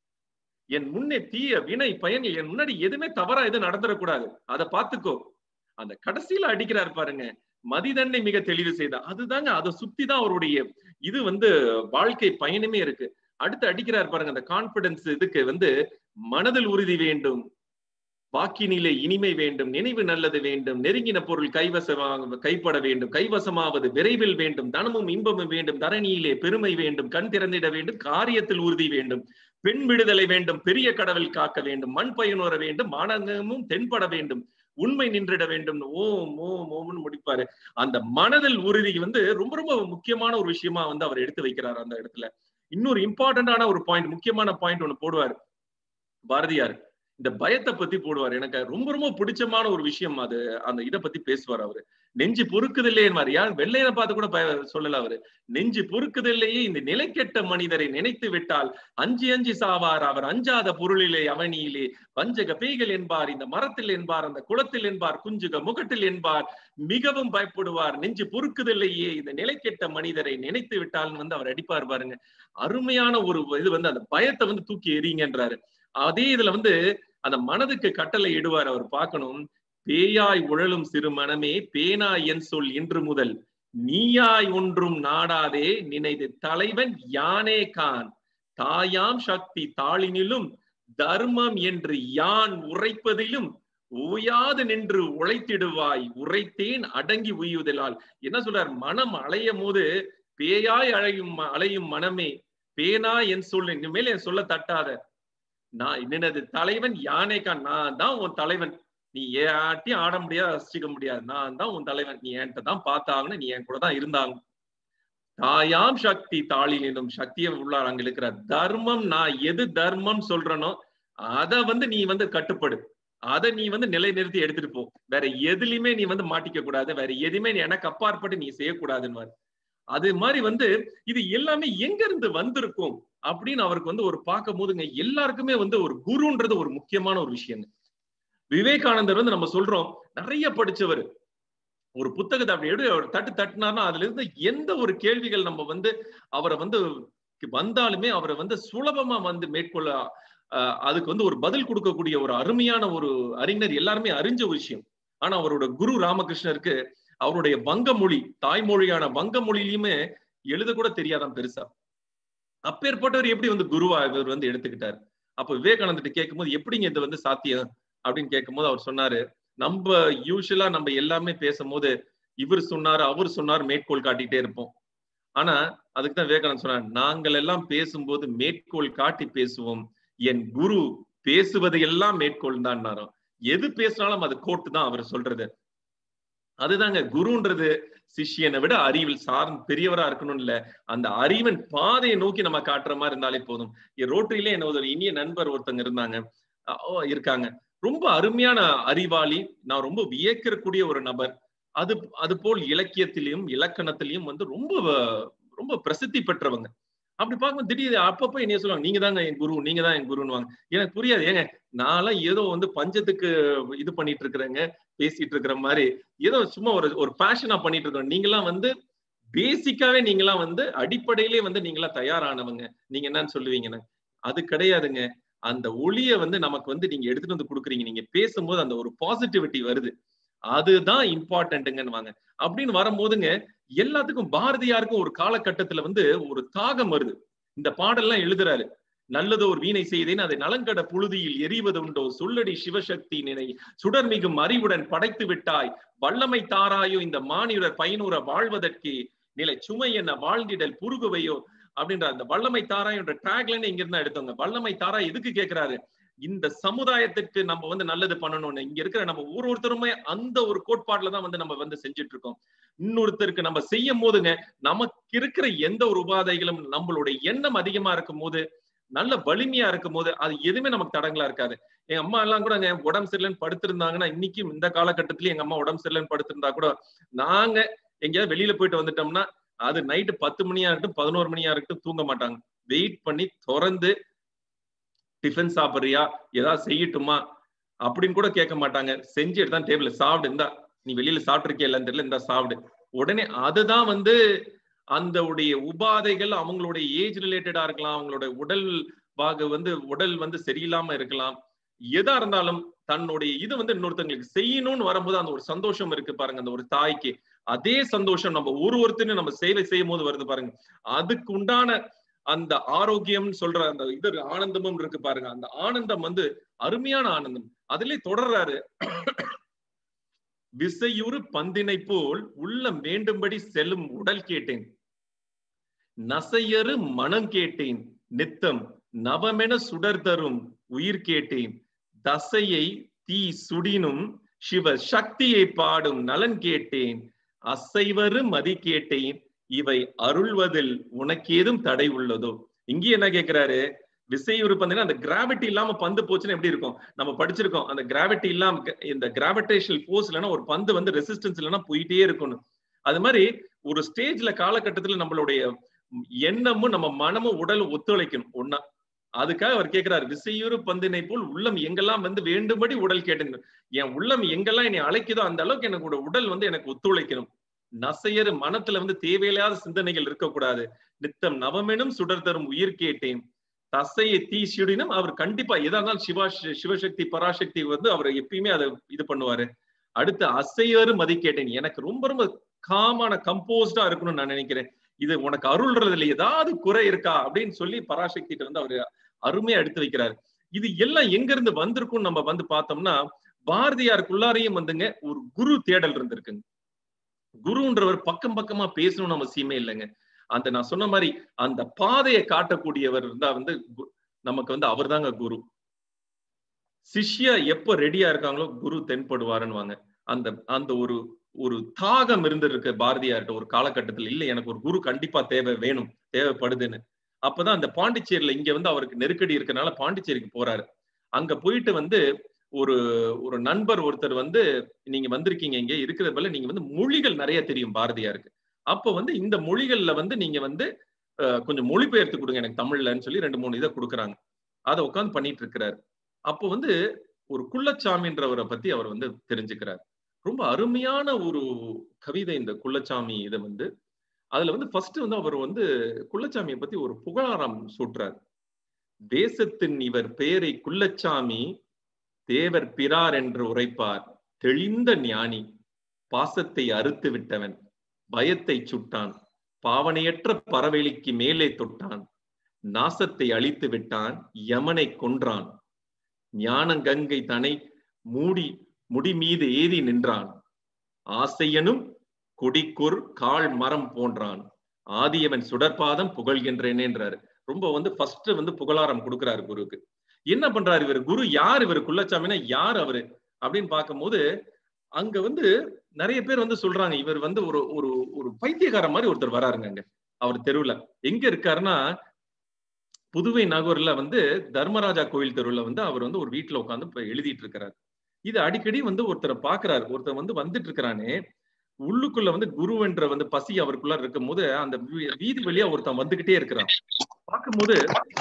S2: என் முன்னே தீய வினை பயன் என் முன்னாடி எதுவுமே தவறா எதுவும் நடந்துடக்கூடாது அதை பார்த்துக்கோ அந்த கடைசியில அடிக்கிறார் பாருங்க மதிதன்னை மிக தெளிவு செய்தா அதுதாங்க அதை சுத்தி தான் அவருடைய இது வந்து வாழ்க்கை பயணமே இருக்கு அடுத்து அடிக்கிறார் பாருங்க அந்த கான்பிடன்ஸ் இதுக்கு வந்து மனதில் உறுதி வேண்டும் வாக்கினிலே இனிமை வேண்டும் நினைவு நல்லது வேண்டும் நெருங்கின பொருள் கைவசமாக கைப்பட வேண்டும் கைவசமாவது விரைவில் வேண்டும் தனமும் இன்பமும் வேண்டும் தரணியிலே பெருமை வேண்டும் கண் திறந்திட வேண்டும் காரியத்தில் உறுதி வேண்டும் பெண் விடுதலை வேண்டும் பெரிய கடவுள் காக்க வேண்டும் மண் பயனுற வேண்டும் மானங்கமும் தென்பட வேண்டும் உண்மை நின்றிட வேண்டும் ஓம் ஓம் ஓம்னு முடிப்பாரு அந்த மனதில் உறுதி வந்து ரொம்ப ரொம்ப முக்கியமான ஒரு விஷயமா வந்து அவர் எடுத்து வைக்கிறார் அந்த இடத்துல இன்னொரு இம்பார்ட்டன்டான ஒரு பாயிண்ட் முக்கியமான பாயிண்ட் ஒண்ணு போடுவார் பாரதியார் இந்த பயத்தை பத்தி போடுவார் எனக்கு ரொம்ப ரொம்ப பிடிச்சமான ஒரு விஷயம் அது அந்த இதை பத்தி பேசுவார் அவரு நெஞ்சு பொறுக்குதில்லையே மாதிரி யார் வெள்ளையனை பார்த்து கூட பய சொல்லல அவரு நெஞ்சு பொறுக்குதில்லையே இந்த நிலைக்கெட்ட மனிதரை நினைத்து விட்டால் அஞ்சு அஞ்சு சாவார் அவர் அஞ்சாத பொருளிலே அவனியிலே வஞ்சக பேய்கள் என்பார் இந்த மரத்தில் என்பார் அந்த குளத்தில் என்பார் குஞ்சுக முகட்டில் என்பார் மிகவும் பயப்படுவார் நெஞ்சு பொறுக்குதில்லையே இந்த நிலைக்கெட்ட மனிதரை நினைத்து விட்டால்னு வந்து அவர் அடிப்பார் பாருங்க அருமையான ஒரு இது வந்து அந்த பயத்தை வந்து தூக்கி எறிங்கன்றாரு அதே இதுல வந்து அந்த மனதுக்கு கட்டளை இடுவார் அவர் பார்க்கணும் பேயாய் உழலும் சிறு மனமே பேனாய் என் சொல் இன்று முதல் நீயாய் ஒன்றும் நாடாதே நினைது தலைவன் யானே கான் தாயாம் சக்தி தாளினிலும் தர்மம் என்று யான் உரைப்பதிலும் ஓயாது நின்று உழைத்திடுவாய் உரைத்தேன் அடங்கி உய்யுதலால் என்ன சொல்றார் மனம் அலையும் போது பேயாய் அழையும் அலையும் மனமே பேனா என் சொல் இனிமேல் என் சொல்ல தட்டாத நான் நினது தலைவன் யானைக்கான் நான் தான் உன் தலைவன் நீ யார்ட்டையும் ஆட முடியாது ரசிச்சுக்க முடியாது நான் தான் உன் தலைவன் நீ என்கிட்ட தான் பார்த்தாங்கன்னு நீ என் கூட தான் இருந்தாங்க தாயாம் சக்தி தாளினிலும் சக்தியை உள்ளார் அங்க இருக்கிற தர்மம் நான் எது தர்மம் சொல்றனோ அத வந்து நீ வந்து கட்டுப்படு அதை நீ வந்து நிலைநிறுத்தி எடுத்துட்டு போ வேற எதுலயுமே நீ வந்து மாட்டிக்க கூடாது வேற எதுவுமே நீ எனக்கு அப்பாற்பட்டு நீ செய்யக்கூடாதுன்னு அது மாதிரி வந்து இது எல்லாமே எங்க இருந்து வந்திருக்கும் அப்படின்னு அவருக்கு வந்து ஒரு பார்க்கும் போதுங்க எல்லாருக்குமே வந்து ஒரு குருன்றது ஒரு முக்கியமான ஒரு விஷயம் விவேகானந்தர் வந்து நம்ம சொல்றோம் நிறைய படிச்சவர் ஒரு புத்தகத்தை அப்படி எடு அவர் தட்டு தட்டினார்னா அதுல இருந்து எந்த ஒரு கேள்விகள் நம்ம வந்து அவரை வந்து வந்தாலுமே அவரை வந்து சுலபமா வந்து மேற்கொள்ள ஆஹ் அதுக்கு வந்து ஒரு பதில் கொடுக்கக்கூடிய ஒரு அருமையான ஒரு அறிஞர் எல்லாருமே அறிஞ்ச ஒரு விஷயம் ஆனா அவரோட குரு ராமகிருஷ்ணருக்கு அவருடைய வங்க மொழி தாய்மொழியான வங்க மொழியிலுமே எழுத கூட தெரியாதான் பெருசா அப்பேற்பட்டவர் எப்படி வந்து குருவா இவர் வந்து எடுத்துக்கிட்டார் அப்ப விவேகானந்திட்ட கேட்கும்போது எப்படிங்க இது வந்து சாத்தியம் அப்படின்னு கேட்கும்போது அவர் சொன்னாரு நம்ம யூஸ்வலா நம்ம எல்லாமே பேசும்போது இவர் சொன்னாரு அவர் சொன்னார் மேற்கோள் காட்டிட்டே இருப்போம் ஆனா அதுக்கு தான் விவேகானந்த் சொன்னார் நாங்கள் எல்லாம் பேசும்போது மேற்கோள் காட்டி பேசுவோம் என் குரு பேசுவதையெல்லாம் மேற்கோள் தான் எது பேசினாலும் அது கோட்டு தான் அவர் சொல்றது அதுதாங்க குருன்றது சிஷ்யனை விட அறிவில் சார்ந்த பெரியவரா இருக்கணும் இல்ல அந்த அறிவன் பாதையை நோக்கி நம்ம காட்டுற மாதிரி இருந்தாலே போதும் ரோட்டரியில என்ன ஒரு இனிய நண்பர் ஒருத்தங்க இருந்தாங்க அஹ் இருக்காங்க ரொம்ப அருமையான அறிவாளி நான் ரொம்ப வியக்கக்கூடிய ஒரு நபர் அது அது போல் இலக்கியத்திலையும் இலக்கணத்திலையும் வந்து ரொம்ப ரொம்ப பிரசித்தி பெற்றவங்க அப்படி பார்க்கும்போது திடீர் அப்பப்போ என்ன சொல்லுவாங்க நீங்க தாங்க என் குரு நீங்க தான் என் குருன்னுவாங்க எனக்கு புரியாது ஏங்க நான்லாம் ஏதோ வந்து பஞ்சத்துக்கு இது பண்ணிட்டு இருக்கிறேங்க பேசிட்டு இருக்கிற மாதிரி ஏதோ சும்மா ஒரு ஒரு பேஷனா பண்ணிட்டு இருக்கோம் நீங்களாம் வந்து பேசிக்காவே நீங்களாம் வந்து அடிப்படையிலே வந்து நீங்களா தயாரானவங்க நீங்க என்னன்னு சொல்லுவீங்கன்னு அது கிடையாதுங்க அந்த ஒளிய வந்து நமக்கு வந்து நீங்க எடுத்துட்டு வந்து கொடுக்குறீங்க நீங்க பேசும்போது அந்த ஒரு பாசிட்டிவிட்டி வருது அதுதான் இம்பார்ட்டன்ட்டுங்கன்னு வாங்க அப்படின்னு வரும்போதுங்க எல்லாத்துக்கும் பாரதியாருக்கும் ஒரு காலகட்டத்துல வந்து ஒரு தாகம் வருது இந்த பாடல்லாம் எழுதுறாரு நல்லதோ ஒரு வீணை செய்தேன் அதை நலங்கட புழுதியில் எரிவது உண்டோ சொல்லடி சிவசக்தி நினை சுடர்மிகும் அறிவுடன் படைத்து விட்டாய் வல்லமை தாராயோ இந்த மானியுடர் பயனுற வாழ்வதற்கு நிலை சுமை என்ன வாழ்ந்திடல் புருகுவையோ அப்படின்ற அந்த வல்லமை தாராயோன்ற டிராக்லைன் இங்க இருந்தா எடுத்தவங்க வல்லமை தாரா எதுக்கு கேட்கிறாரு இந்த சமுதாயத்துக்கு நம்ம வந்து நல்லது பண்ணணும்னு இங்க இருக்கிற நம்ம ஒரு ஒருத்தருமே அந்த ஒரு கோட்பாடுல தான் வந்து நம்ம வந்து செஞ்சுட்டு இருக்கோம் இன்னொருத்தருக்கு நம்ம செய்யும் போதுங்க நமக்கு இருக்கிற எந்த ஒரு உபாதைகளும் நம்மளுடைய எண்ணம் அதிகமா இருக்கும் போது நல்ல வலிமையா இருக்கும் போது அது எதுவுமே நமக்கு தடங்களா இருக்காது எங்க அம்மா எல்லாம் கூட உடம்பு சரியில்லைன்னு படுத்திருந்தாங்கன்னா இன்னைக்கும் இந்த காலகட்டத்திலயும் எங்க அம்மா உடம்பு சரியில்லைன்னு படுத்திருந்தா கூட நாங்க எங்கேயாவது வெளியில போயிட்டு வந்துட்டோம்னா அது நைட்டு பத்து மணியா இருக்கட்டும் பதினோரு மணியா இருக்கட்டும் தூங்க மாட்டாங்க வெயிட் பண்ணி திறந்து டிஃபன் சாப்பிடுறியா ஏதாவது செய்யட்டுமா அப்படின்னு கூட கேட்க மாட்டாங்க செஞ்சு எடுத்தான் டேபிள்ல சாப்பிடு இருந்தா நீ வெளியில சாப்பிட்டுருக்கியா இல்லைன்னு தெரியல இந்த சாப்பிடு உடனே அதுதான் வந்து அந்த உடைய உபாதைகள் அவங்களுடைய ஏஜ் ரிலேட்டடா இருக்கலாம் அவங்களுடைய உடல் பாக வந்து உடல் வந்து சரியில்லாம இருக்கலாம் எதா இருந்தாலும் தன்னுடைய இது வந்து இன்னொருத்தங்களுக்கு செய்யணும்னு வரும்போது அந்த ஒரு சந்தோஷம் இருக்கு பாருங்க அந்த ஒரு தாய்க்கு அதே சந்தோஷம் நம்ம ஒரு ஒருத்தரும் நம்ம சேவை செய்யும் போது வருது பாருங்க அதுக்கு உண்டான அந்த ஆரோக்கியம் சொல்ற அந்த இது ஆனந்தமும் இருக்கு பாருங்க அந்த ஆனந்தம் வந்து அருமையான ஆனந்தம் அதுலயே தொடர்றாரு விசையுறு பந்தினை போல் உள்ளம் வேண்டும்படி செல்லும் உடல் கேட்டேன் நசையறு மனம் கேட்டேன் நித்தம் நவமென சுடர் தரும் உயிர் கேட்டேன் தசையை தீ சுடினும் சிவ சக்தியை பாடும் நலன் கேட்டேன் அசைவரு மதி கேட்டேன் இவை அருள்வதில் உனக்கு ஏதும் தடை உள்ளதோ இங்கே என்ன கேட்கிறாரு விசையுறு பந்துனா அந்த கிராவிட்டி இல்லாம பந்து போச்சுன்னா எப்படி இருக்கும் நம்ம படிச்சிருக்கோம் அந்த கிராவிட்டி இல்லாம இந்த கிராவிடேஷனல் ஃபோர்ஸ் இல்லைன்னா ஒரு பந்து வந்து ரெசிஸ்டன்ஸ் இல்லைன்னா போயிட்டே இருக்கணும் அது மாதிரி ஒரு ஸ்டேஜ்ல காலகட்டத்துல நம்மளுடைய எண்ணமும் நம்ம மனமும் உடலும் ஒத்துழைக்கணும் ஒன்னா அதுக்காக அவர் கேட்கிறார் விசையுறு பந்தினை போல் உள்ளம் எங்கெல்லாம் வந்து வேண்டும்படி உடல் கேட்டுங்க என் உள்ளம் எங்கெல்லாம் என்னை அழைக்குதோ அந்த அளவுக்கு எனக்கு உடல் வந்து எனக்கு ஒத்துழைக்கணும் நசையறு மனத்துல வந்து தேவையில்லாத சிந்தனைகள் இருக்கக்கூடாது நித்தம் நவமெனும் சுடர் தரும் உயிர் கேட்டேன் தசையை தீ சுடினும் அவர் கண்டிப்பா எதா இருந்தாலும் சிவா சிவசக்தி பராசக்தி வந்து அவர் எப்பயுமே அதை இது பண்ணுவாரு அடுத்து அசையறு மதி கேட்டேன் எனக்கு ரொம்ப ரொம்ப காமான கம்போஸ்டா இருக்கணும்னு நான் நினைக்கிறேன் இது உனக்கு அருள்றதுல ஏதாவது குறை இருக்கா அப்படின்னு சொல்லி பராசக்திட்ட வந்து அவரு அருமையா எடுத்து வைக்கிறாரு இது எல்லாம் எங்க இருந்து வந்திருக்கும் நம்ம வந்து பார்த்தோம்னா பாரதியாருக்குள்ளாரையும் வந்துங்க ஒரு குரு தேடல் இருந்திருக்குங்க குருன்றவர் பக்கம் பக்கமா பேசணும்னு அவசியமே இல்லைங்க அந்த நான் சொன்ன மாதிரி அந்த பாதையை காட்டக்கூடியவர் இருந்தா வந்து நமக்கு வந்து அவர் தாங்க குரு சிஷ்யா எப்ப ரெடியா இருக்காங்களோ குரு தென்படுவாருன்னு அந்த அந்த ஒரு ஒரு தாகம் இருந்திருக்கு பாரதியார்கிட்ட ஒரு காலகட்டத்தில் இல்ல எனக்கு ஒரு குரு கண்டிப்பா தேவை வேணும் தேவைப்படுதுன்னு அப்பதான் அந்த பாண்டிச்சேரியில இங்க வந்து அவருக்கு நெருக்கடி இருக்கனால பாண்டிச்சேரிக்கு போறாரு அங்க போயிட்டு வந்து ஒரு ஒரு நண்பர் ஒருத்தர் வந்து நீங்க வந்திருக்கீங்க இங்க இருக்கிறது போல நீங்க வந்து மொழிகள் நிறைய தெரியும் பாரதியாருக்கு அப்போ வந்து இந்த மொழிகள்ல வந்து நீங்க வந்து கொஞ்சம் மொழிபெயர்த்து கொடுங்க எனக்கு தமிழ்லன்னு சொல்லி ரெண்டு மூணு இதை கொடுக்குறாங்க அதை உட்காந்து பண்ணிட்டு இருக்கிறாரு அப்போ வந்து ஒரு குள்ளச்சாமின்றவரை பத்தி அவர் வந்து தெரிஞ்சுக்கிறார் ரொம்ப அருமையான ஒரு கவிதை இந்த குள்ளச்சாமி இதை வந்து அதுல வந்து ஃபர்ஸ்ட் வந்து அவர் வந்து குள்ளச்சாமியை பத்தி ஒரு புகழாரம் சூட்டுறாரு தேசத்தின் இவர் பெயரை குள்ளச்சாமி தேவர் பிறார் என்று உரைப்பார் தெளிந்த ஞானி பாசத்தை அறுத்து விட்டவன் பயத்தை சுட்டான் பாவனையற்ற பறவெளிக்கு மேலே தொட்டான் நாசத்தை அழித்து விட்டான் யமனை கொன்றான் ஞானங்கங்கை தனை மூடி முடி மீது ஏறி நின்றான் ஆசையனும் கொடிக்குர் கால் மரம் போன்றான் ஆதியவன் சுடற்பாதம் புகழ்கின்றேன் என்றாரு ரொம்ப வந்து ஃபர்ஸ்ட் வந்து புகழாரம் கொடுக்கிறாரு குருவுக்கு என்ன பண்றாரு இவர் குரு யார் இவர் குள்ளச்சாமினா யார் அவரு அப்படின்னு பார்க்கும்போது அங்க வந்து நிறைய பேர் வந்து சொல்றாங்க இவர் வந்து ஒரு ஒரு ஒரு பைத்தியக்கார மாதிரி ஒருத்தர் வராருங்க அங்க அவர் தெருவுல எங்க இருக்காருன்னா புதுவை நகர்ல வந்து தர்மராஜா கோயில் தெருவுல வந்து அவர் வந்து ஒரு வீட்டுல உட்காந்து இப்ப எழுதிட்டு இருக்கிறார் இது அடிக்கடி வந்து ஒருத்தரை பாக்குறாரு ஒருத்தர் வந்து வந்துட்டு இருக்கிறானே உள்ளுக்குள்ள வந்து குருவென்ற வந்து பசி அவருக்குள்ள இருக்கும் போது அந்த வீ- வீதி வழியா ஒருத்தன் வந்துகிட்டே இருக்கிறான் பார்க்கும்போது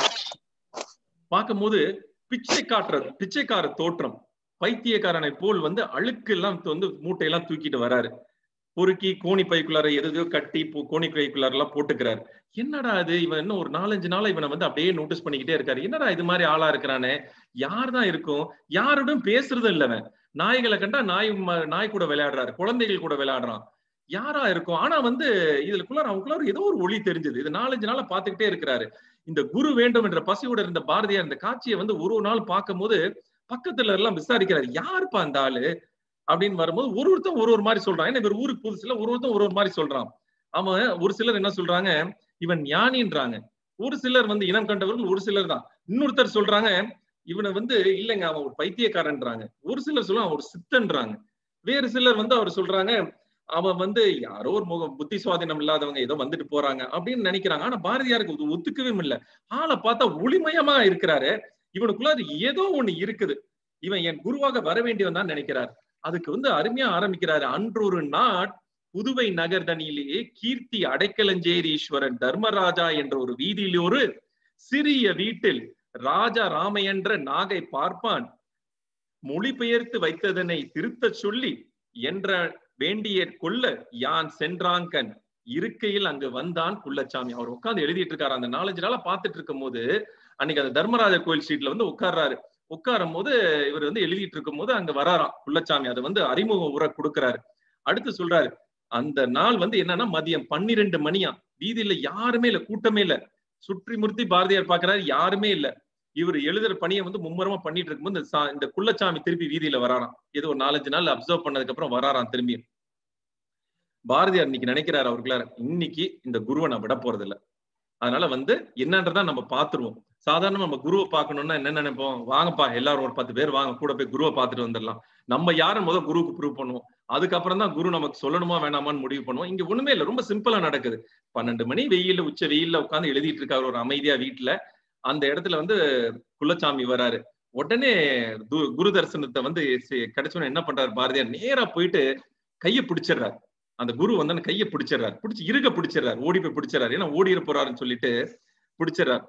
S2: பார்க்கும்போது பிச்சை காட்டுற பிச்சைக்கார தோற்றம் பைத்தியக்காரனை போல் வந்து அழுக்கு எல்லாம் வந்து மூட்டையெல்லாம் தூக்கிட்டு வராரு பொறுக்கி கோணி பைக்குள்ளார எதையோ கட்டி போ- கோணி பைக்குள்ளார எல்லாம் போட்டுக்கிறாரு என்னடா இது இவன் இன்னும் ஒரு நாலஞ்சு நாளா இவனை வந்து அப்படியே நோட்டீஸ் பண்ணிக்கிட்டே இருக்காரு என்னடா இது மாதிரி ஆளா இருக்கிறானே யார் தான் இருக்கும் யாரோடும் பேசுறதும் இல்லவன் நாய்களை கண்டா நாய் ம- நாய் கூட விளையாடுறாரு குழந்தைகள் கூட விளையாடுறான் யாரா இருக்கும் ஆனா வந்து இதுக்குள்ள அவங்களுக்குள்ள ஏதோ ஒரு ஒளி தெரிஞ்சது இது நாலஞ்சு நாளா பாத்துக்கிட்டே இருக்கிறாரு இந்த குரு வேண்டும் என்ற பசியோட இருந்த பாரதியார் இந்த காட்சியை வந்து ஒரு ஒரு நாள் பார்க்கும்போது பக்கத்துல எல்லாம் விசாரிக்கிறாரு யாருப்பா அந்த ஆளு அப்படின்னு வரும்போது ஒரு ஒருத்தன் ஒரு ஒரு மாதிரி சொல்றான் ஏன்னா இவர் ஊருக்கு புதுசுல ஒரு ஒருத்தன் ஒரு ஒரு மாதிரி சொல்றான் அவன் ஒரு சிலர் என்ன சொல்றாங்க இவன் ஞானின்றாங்க ஒரு சிலர் வந்து இனம் கண்டவர்கள் ஒரு சிலர் தான் இன்னொருத்தர் சொல்றாங்க இவனை வந்து இல்லைங்க அவன் ஒரு பைத்தியக்காரன்றாங்க ஒரு சிலர் சொல்லுவாங்க அவன் ஒரு சித்தன்றாங்க வேறு சிலர் வந்து அவர் சொல்றாங்க அவன் வந்து யாரோ ஒரு முக புத்தி சுவாதீனம் இல்லாதவங்க ஏதோ வந்துட்டு போறாங்க அப்படின்னு நினைக்கிறாங்க ஆனா பாரதியாருக்கு இது ஒத்துக்கவே இல்லை ஆளை பார்த்தா ஒளிமயமா இருக்கிறாரு இவனுக்குள்ள அது ஏதோ ஒண்ணு இருக்குது இவன் என் குருவாக வர வேண்டியவன் தான் நினைக்கிறார் அதுக்கு வந்து அருமையா ஆரம்பிக்கிறாரு அன்றொரு நாட் புதுவை நகர்தனிலே கீர்த்தி அடைக்கலஞ்சேரீஸ்வரன் தர்மராஜா என்ற ஒரு வீதியில் ஒரு சிறிய வீட்டில் ராஜா ராமையன்ற நாகை பார்ப்பான் மொழிபெயர்த்து வைத்ததனை திருத்தச் சொல்லி என்ற வேண்டிய கொள்ள யான் சென்றாங்கன் இருக்கையில் அங்கு வந்தான் குள்ளச்சாமி அவர் உட்கார்ந்து எழுதிட்டு இருக்காரு அந்த நாலஞ்சு நாளா பார்த்துட்டு இருக்கும் போது அன்னைக்கு அந்த தர்மராஜ கோயில் ஸ்ட்ரீட்ல வந்து உட்கார்றாரு உட்காரும் போது இவர் வந்து எழுதிட்டு இருக்கும் போது அங்க வராராம் குள்ளச்சாமி அதை வந்து அறிமுக உரை கொடுக்கிறாரு அடுத்து சொல்றாரு அந்த நாள் வந்து என்னன்னா மதியம் பன்னிரெண்டு மணியா வீதியில யாருமே இல்ல கூட்டமே இல்ல சுற்றி முறுத்தி பாரதியார் பாக்குறாரு யாருமே இல்ல இவர் எழுதுற பணியை வந்து மும்முரமா பண்ணிட்டு இருக்கும்போது இந்த சா- இந்த குள்ளச்சாமி திருப்பி வீதியில வராராம் ஏதோ ஒரு நாலஞ்சு நாள் அப்சர்வ் பண்ணதுக்கு அப்புறம் வராராம் திரும்பி பாரதியார் இன்னைக்கு நினைக்கிறாரு அவருக்குள்ளார இன்னைக்கு இந்த குருவை நான் விட போறது இல்ல அதனால வந்து என்னன்றதா நம்ம பாத்துருவோம் சாதாரண நம்ம குருவை பார்க்கணும்னா என்ன நினைப்போம் வாங்கப்பா எல்லாரும் ஒரு பத்து பேர் வாங்க கூட போய் குருவை பார்த்துட்டு வந்துடலாம் நம்ம யாரும் முதல் குருவுக்கு ப்ரூவ் பண்ணுவோம் அதுக்கப்புறம் தான் குரு நமக்கு சொல்லணுமா வேணாமான்னு முடிவு பண்ணுவோம் இங்க ஒண்ணுமே இல்ல ரொம்ப சிம்பிளா நடக்குது பன்னெண்டு மணி வெயில்ல உச்ச வெயில்ல உட்காந்து எழுதிட்டு இருக்காரு ஒரு அமைதியா வீட்டுல அந்த இடத்துல வந்து குலச்சாமி வராரு உடனே து- குரு தரிசனத்தை வந்து சி- கிடைச்சோன்னு என்ன பண்றாரு பாரதியார் நேரா போயிட்டு கையை பிடிச்சிடுறாரு அந்த குரு வந்து அந்த கையை பிடிச்சிடுறாரு பிடிச்சி இருக பிடிச்சிடுறாரு ஓடி போய் பிடிச்சிடறாரு ஏன்னா ஓடிட போறாருன்னு சொல்லிட்டு பிடிச்சிடறாரு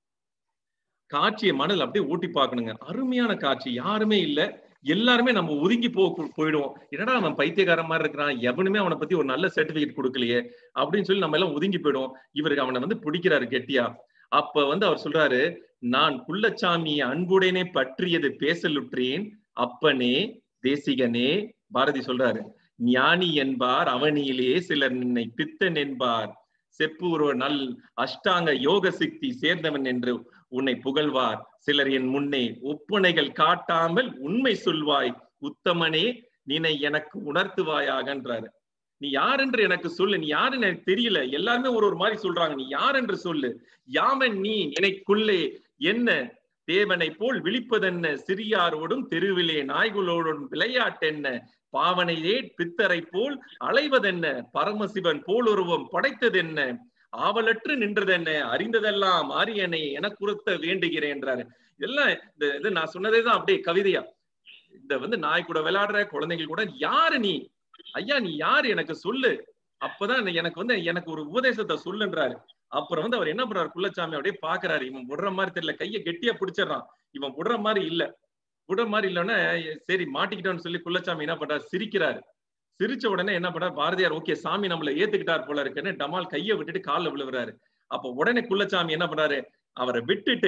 S2: காட்சியை மணல் அப்படியே ஊட்டி பார்க்கணுங்க அருமையான காட்சி யாருமே இல்ல எல்லாருமே நம்ம ஒதுங்கி போ போயிடுவோம் என்னடா அவன் பைத்தியக்காரன் மாதிரி இருக்கிறான் எவனுமே அவனை பத்தி ஒரு நல்ல சர்டிபிகேட் கொடுக்கலையே அப்படின்னு சொல்லி நம்ம எல்லாம் ஒதுங்கி போயிடுவோம் இவருக்கு அவனை வந்து பிடிக்கிறாரு கெட்டியா அப்ப வந்து அவர் சொல்றாரு நான் குள்ளச்சாமி அன்புடனே பற்றியது பேசலுற்றேன் அப்பனே தேசிகனே பாரதி சொல்றாரு ஞானி என்பார் அவனியிலே சிலர் நின்னை பித்தன் என்பார் செப்பூர் நல் அஷ்டாங்க யோக சித்தி சேர்ந்தவன் என்று உன்னை புகழ்வார் சிலர் என் முன்னே ஒப்புனைகள் காட்டாமல் உண்மை சொல்வாய் உத்தமனே நினை எனக்கு உணர்த்துவாயாகன்றாரு நீ யார் என்று எனக்கு சொல்லு நீ யாருன்னு எனக்கு தெரியல எல்லாருமே ஒரு ஒரு மாதிரி சொல்றாங்க நீ யார் என்று சொல்லு யாமன் நீ எனக்குள்ளே என்ன தேவனை போல் விழிப்பதென்ன சிறியாரோடும் தெருவிலே நாய்களோடும் விளையாட்டென்ன பாவனையே பித்தரை போல் அலைவதென்ன பரமசிவன் போல் உருவம் படைத்ததென்ன ஆவலற்று நின்றதென்ன அறிந்ததெல்லாம் ஆரியனை என குறுத்த வேண்டுகிறேன் என்றாரு இதெல்லாம் இந்த இது நான் சொன்னதே தான் அப்படியே கவிதையா இந்த வந்து நாய் கூட விளையாடுற குழந்தைகள் கூட யாரு நீ ஐயா நீ யாரு எனக்கு சொல்லு அப்பதான் எனக்கு வந்து எனக்கு ஒரு உபதேசத்தை சொல்லுன்றாரு அப்புறம் வந்து அவர் என்ன பண்றாரு குள்ளச்சாமி அப்படியே பாக்குறாரு இவன் விடுற மாதிரி தெரியல கையை கெட்டியா பிடிச்சிடறான் இவன் விடுற மாதிரி இல்ல விடுற மாதிரி இல்லைன்னா சரி மாட்டிக்கிட்டோம்னு சொல்லி குள்ளச்சாமி என்ன பண்றாரு சிரிக்கிறாரு சிரிச்ச உடனே என்ன பண்றாரு பாரதியார் ஓகே சாமி நம்மள ஏத்துக்கிட்டார் போல இருக்குன்னு டமால் கையை விட்டுட்டு காலில் விழுவுறாரு அப்ப உடனே குள்ளச்சாமி என்ன பண்றாரு அவரை விட்டுட்டு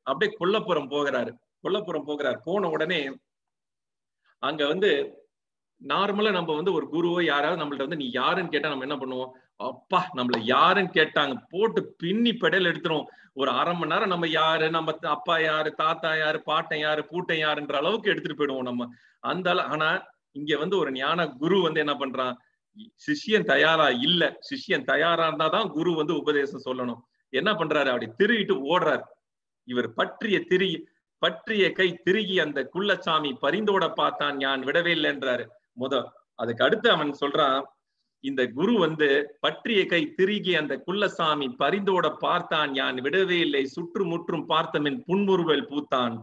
S2: அப்படியே கொல்லப்புறம் போகிறாரு கொல்லப்புறம் போகிறார் போன உடனே அங்க வந்து நார்மலா நம்ம வந்து ஒரு குருவோ யாராவது நம்மள்ட்ட வந்து நீ யாருன்னு கேட்டா நம்ம என்ன பண்ணுவோம் அப்பா நம்மள யாருன்னு கேட்டாங்க போட்டு பின்னி பெடல் எடுத்துரும் ஒரு அரை மணி நேரம் நம்ம யாரு நம்ம அப்பா யாரு தாத்தா யாரு பாட்டன் யாரு பூட்டன் யாருன்ற அளவுக்கு எடுத்துட்டு போயிடுவோம் நம்ம அந்த அளவு ஆனா இங்க வந்து ஒரு ஞான குரு வந்து என்ன பண்றான் சிஷ்யன் தயாரா இல்ல சிஷ்யன் தயாரா இருந்தாதான் குரு வந்து உபதேசம் சொல்லணும் என்ன பண்றாரு அப்படி திருகிட்டு ஓடுறாரு இவர் பற்றிய திரி பற்றிய கை திருகி அந்த குள்ளசாமி பரிந்தோட பார்த்தான் ஞான் விடவே இல்லைன்றாரு முத அதுக்கு அடுத்து அவன் சொல்றான் இந்த குரு வந்து பற்றிய கை திருகி அந்த குள்ளசாமி பரிந்தோட பார்த்தான் யான் விடவே இல்லை சுற்றுமுற்றும் பார்த்தமின் புன்முறுவல் பூத்தான்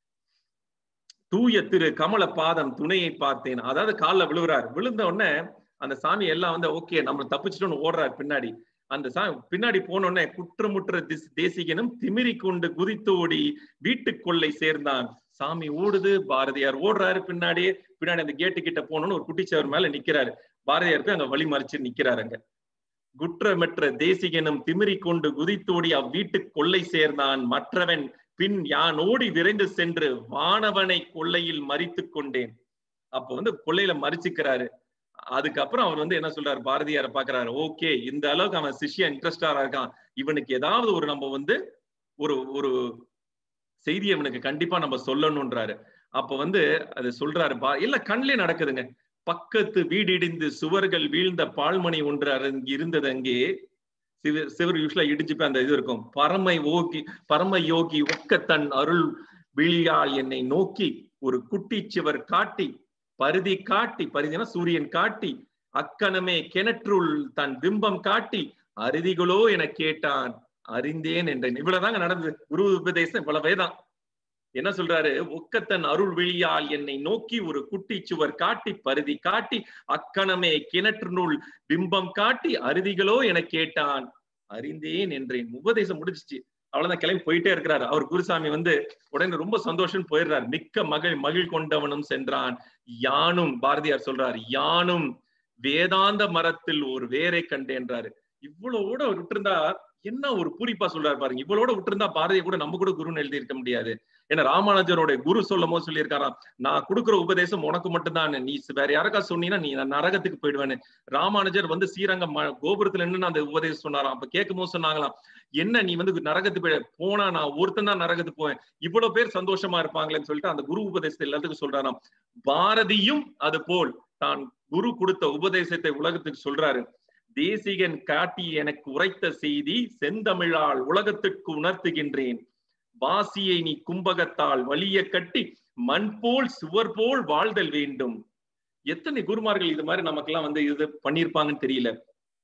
S2: தூய திரு கமல பாதம் துணையை பார்த்தேன் அதாவது காலில் விழுகிறார் விழுந்த உடனே அந்த சாமி எல்லாம் வந்து ஓகே நம்ம தப்பிச்சிட்டோம்னு ஓடுறாரு பின்னாடி அந்த சாமி பின்னாடி போனோடனே குற்றமுற்ற தேசிகனும் திமிரி கொண்டு குதித்தோடி வீட்டுக்கொள்ளை சேர்ந்தான் சாமி ஓடுது பாரதியார் ஓடுறாரு பின்னாடியே பின்னாடி அந்த கேட்டு கிட்ட போனோம்னு ஒரு குட்டிச்சவர் மேல நிக்கிறாரு பாரதியார் போய் அங்க வழி மறிச்சு நிக்கிறாரு அங்க குற்றமற்ற தேசிகனும் திமிரி கொண்டு குதித்தோடி அவ்வீட்டு கொள்ளை சேர்ந்தான் மற்றவன் பின் யான் ஓடி விரைந்து சென்று வானவனை கொள்ளையில் மறித்து கொண்டேன் அப்ப வந்து கொள்ளையில மறிச்சுக்கிறாரு அதுக்கப்புறம் அவர் வந்து என்ன சொல்றாரு பாரதியார பாக்குறாரு ஓகே இந்த அளவுக்கு அவன் சிஷ்யன் இன்ட்ரெஸ்டா இருக்கான் இவனுக்கு ஏதாவது ஒரு நம்ம வந்து ஒரு ஒரு செய்தி அவனுக்கு கண்டிப்பா நம்ம சொல்லணும்ன்றாரு அப்ப வந்து அது சொல்றாரு பா இல்ல கண்ணிலே நடக்குதுங்க பக்கத்து வீடிடிந்து சுவர்கள் வீழ்ந்த பால்மணி ஒன்று அங்கே இருந்தது அங்கே சிவர் சிவர் யூஸ்வலா இடிச்சுப்ப அந்த இது இருக்கும் பரமை ஓகி பரம யோகி ஒக்க தன் அருள் விழியால் என்னை நோக்கி ஒரு குட்டி சிவர் காட்டி பருதி காட்டி பருதினா சூரியன் காட்டி அக்கணமே கிணற்றுள் தன் பிம்பம் காட்டி அருதிகளோ என கேட்டான் அறிந்தேன் என்றேன் இவ்வளவுதாங்க நடந்தது குரு உபதேசம் இவ்வளவேதான் என்ன சொல்றாரு ஒக்கத்தன் அருள் விழியால் என்னை நோக்கி ஒரு குட்டி சுவர் காட்டி பருதி காட்டி அக்கணமே கிணற்று நூல் பிம்பம் காட்டி அருதிகளோ என கேட்டான் அறிந்தேன் என்றேன் உபதேசம் முடிச்சிச்சு அவ்வளவுதான் கிளம்பி போயிட்டே இருக்கிறாரு அவர் குருசாமி வந்து உடனே ரொம்ப சந்தோஷம் போயிடுறாரு மிக்க மகள் மகிழ் கொண்டவனும் சென்றான் யானும் பாரதியார் சொல்றாரு யானும் வேதாந்த மரத்தில் ஒரு வேரை கண்டேன்றாரு இவ்வளவோட விட்டுருந்தா என்ன ஒரு பூரிப்பா சொல்றாரு பாருங்க இவ்வளோட விட்டுருந்தா பாரதியை கூட நம்ம கூட குருன்னு எழுதி இருக்க முடியாது ஏன்னா ராமானுஜரோட குரு சொல்லும் போது சொல்லியிருக்காராம் நான் கொடுக்குற உபதேசம் உனக்கு மட்டும்தான் நீ வேற யாருக்கா சொன்னீங்கன்னா நீ நரகத்துக்கு போயிடுவேன்னு ராமானுஜர் வந்து ஸ்ரீரங்கம் கோபுரத்துல நின்று அந்த உபதேசம் சொன்னாராம் அப்ப கேட்கும் போது சொன்னாங்களாம் என்ன நீ வந்து நரகத்துக்கு போய் போனா நான் ஒருத்தன் தான் நரகத்துக்கு போவேன் இவ்வளவு பேர் சந்தோஷமா இருப்பாங்களேன்னு சொல்லிட்டு அந்த குரு உபதேசத்தை எல்லாத்துக்கும் சொல்றாராம் பாரதியும் அது போல் தான் குரு கொடுத்த உபதேசத்தை உலகத்துக்கு சொல்றாரு தேசிகன் காட்டி எனக்கு உரைத்த செய்தி செந்தமிழால் உலகத்திற்கு உணர்த்துகின்றேன் வாசியை நீ கும்பகத்தால் வலிய கட்டி மண் போல் சுவர் போல் வாழ்தல் வேண்டும் எத்தனை குருமார்கள் இது மாதிரி நமக்கெல்லாம் வந்து இது பண்ணிருப்பாங்கன்னு தெரியல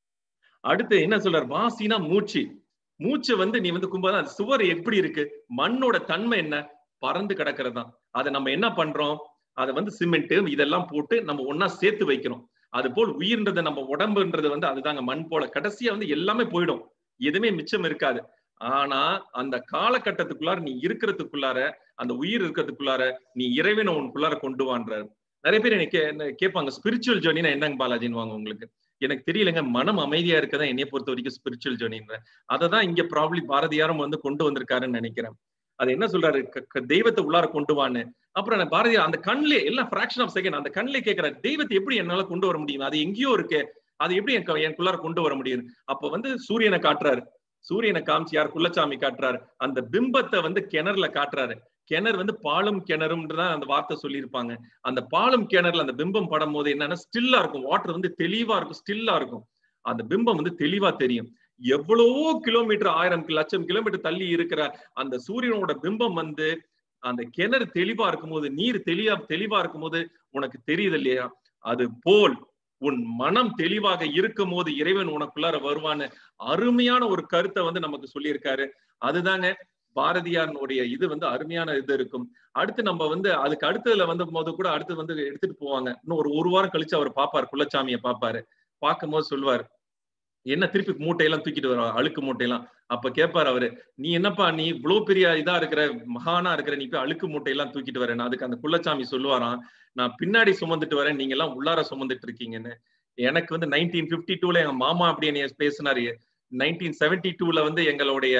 S2: அடுத்து என்ன சொல்றார் வாசினா மூச்சு மூச்சை வந்து நீ வந்து கும்பதான் சுவர் எப்படி இருக்கு மண்ணோட தன்மை என்ன பறந்து கிடக்கிறது தான் அதை நம்ம என்ன பண்றோம் அதை வந்து சிமெண்ட் இதெல்லாம் போட்டு நம்ம ஒன்னா சேர்த்து வைக்கிறோம் அது போல் உயிர்ன்றது நம்ம உடம்புன்றது வந்து அதுதாங்க மண் போல கடைசியா வந்து எல்லாமே போயிடும் எதுவுமே மிச்சம் இருக்காது ஆனா அந்த காலகட்டத்துக்குள்ளார நீ இருக்கிறதுக்குள்ளார அந்த உயிர் இருக்கிறதுக்குள்ளார நீ இறைவனை உனக்குள்ளார கொண்டு வான்றாரு நிறைய பேர் எனக்கு கேட்பாங்க ஸ்பிரிச்சுவல் ஜேர்னினா என்னங்க பாலாஜின்னு வாங்க உங்களுக்கு எனக்கு தெரியலங்க மனம் அமைதியா இருக்கதான் என்னைய பொறுத்த வரைக்கும் ஸ்பிரிச்சுவல் ஜேர்னின்ற அதை தான் இங்க ப்ராப்ளி பாரதியாரும் வந்து கொண்டு வந்திருக்காருன்னு நினைக்கிறேன் அது என்ன சொல்றாரு தெய்வத்தை உள்ளார கொண்டு வான்னு அப்புறம் பாரதியார் அந்த கண்ணிலே எல்லாம் ஃபிராக்ஷன் ஆஃப் செகண்ட் அந்த கண்ணிலே கேட்கிறாரு தெய்வத்தை எப்படி என்னால கொண்டு வர முடியும் அது எங்கேயோ இருக்கு அது எப்படி என் எனக்குள்ளார கொண்டு வர முடியும் அப்ப வந்து சூரியனை காட்டுறாரு சூரியனை காமிச்சு யார் குள்ளச்சாமி காட்டுறாரு அந்த பிம்பத்தை வந்து கிணறுல காட்டுறாரு கிணறு வந்து பாலும் கிணறும்ன்றதான் அந்த வார்த்தை சொல்லியிருப்பாங்க அந்த பாலும் கிணறுல அந்த பிம்பம் படும் போது என்னன்னா ஸ்டில்லா இருக்கும் வாட்டர் வந்து தெளிவா இருக்கும் ஸ்டில்லா இருக்கும் அந்த பிம்பம் வந்து தெளிவா தெரியும் எவ்வளவோ கிலோமீட்டர் ஆயிரம் லட்சம் கிலோமீட்டர் தள்ளி இருக்கிற அந்த சூரியனோட பிம்பம் வந்து அந்த கிணறு தெளிவா இருக்கும்போது நீர் தெளிவா தெளிவா இருக்கும்போது உனக்கு தெரியுது இல்லையா அது போல் உன் மனம் தெளிவாக இருக்கும் போது இறைவன் உனக்குள்ளார வருவான்னு அருமையான ஒரு கருத்தை வந்து நமக்கு சொல்லியிருக்காரு அதுதாங்க பாரதியாருடைய இது வந்து அருமையான இது இருக்கும் அடுத்து நம்ம வந்து அதுக்கு அடுத்ததுல வந்து போது கூட அடுத்து வந்து எடுத்துட்டு போவாங்க இன்னும் ஒரு ஒரு வாரம் கழிச்சு அவர் பாப்பாரு குள்ளச்சாமியை பாப்பாரு பார்க்கும் போது சொல்லுவார் என்ன திருப்பி மூட்டையெல்லாம் தூக்கிட்டு வரும் அழுக்கு மூட்டையெல்லாம் அப்ப கேட்பாரு அவரு நீ என்னப்பா நீ இவ்வளவு பெரிய இதா இருக்கிற மகானா இருக்கிற நீ போய் அழுக்கு மூட்டையெல்லாம் தூக்கிட்டு வரேன் அதுக்கு அந்த குள்ளச்சாமி சொல்லுவாராம் நான் பின்னாடி சுமந்துட்டு வரேன் நீங்க எல்லாம் உள்ளார சுமந்துட்டு இருக்கீங்கன்னு எனக்கு வந்து நைன்டீன் பிப்டி டூல எங்க மாமா அப்படி என்னைய பேசினாரு நைன்டீன் செவன்டி டூல வந்து எங்களுடைய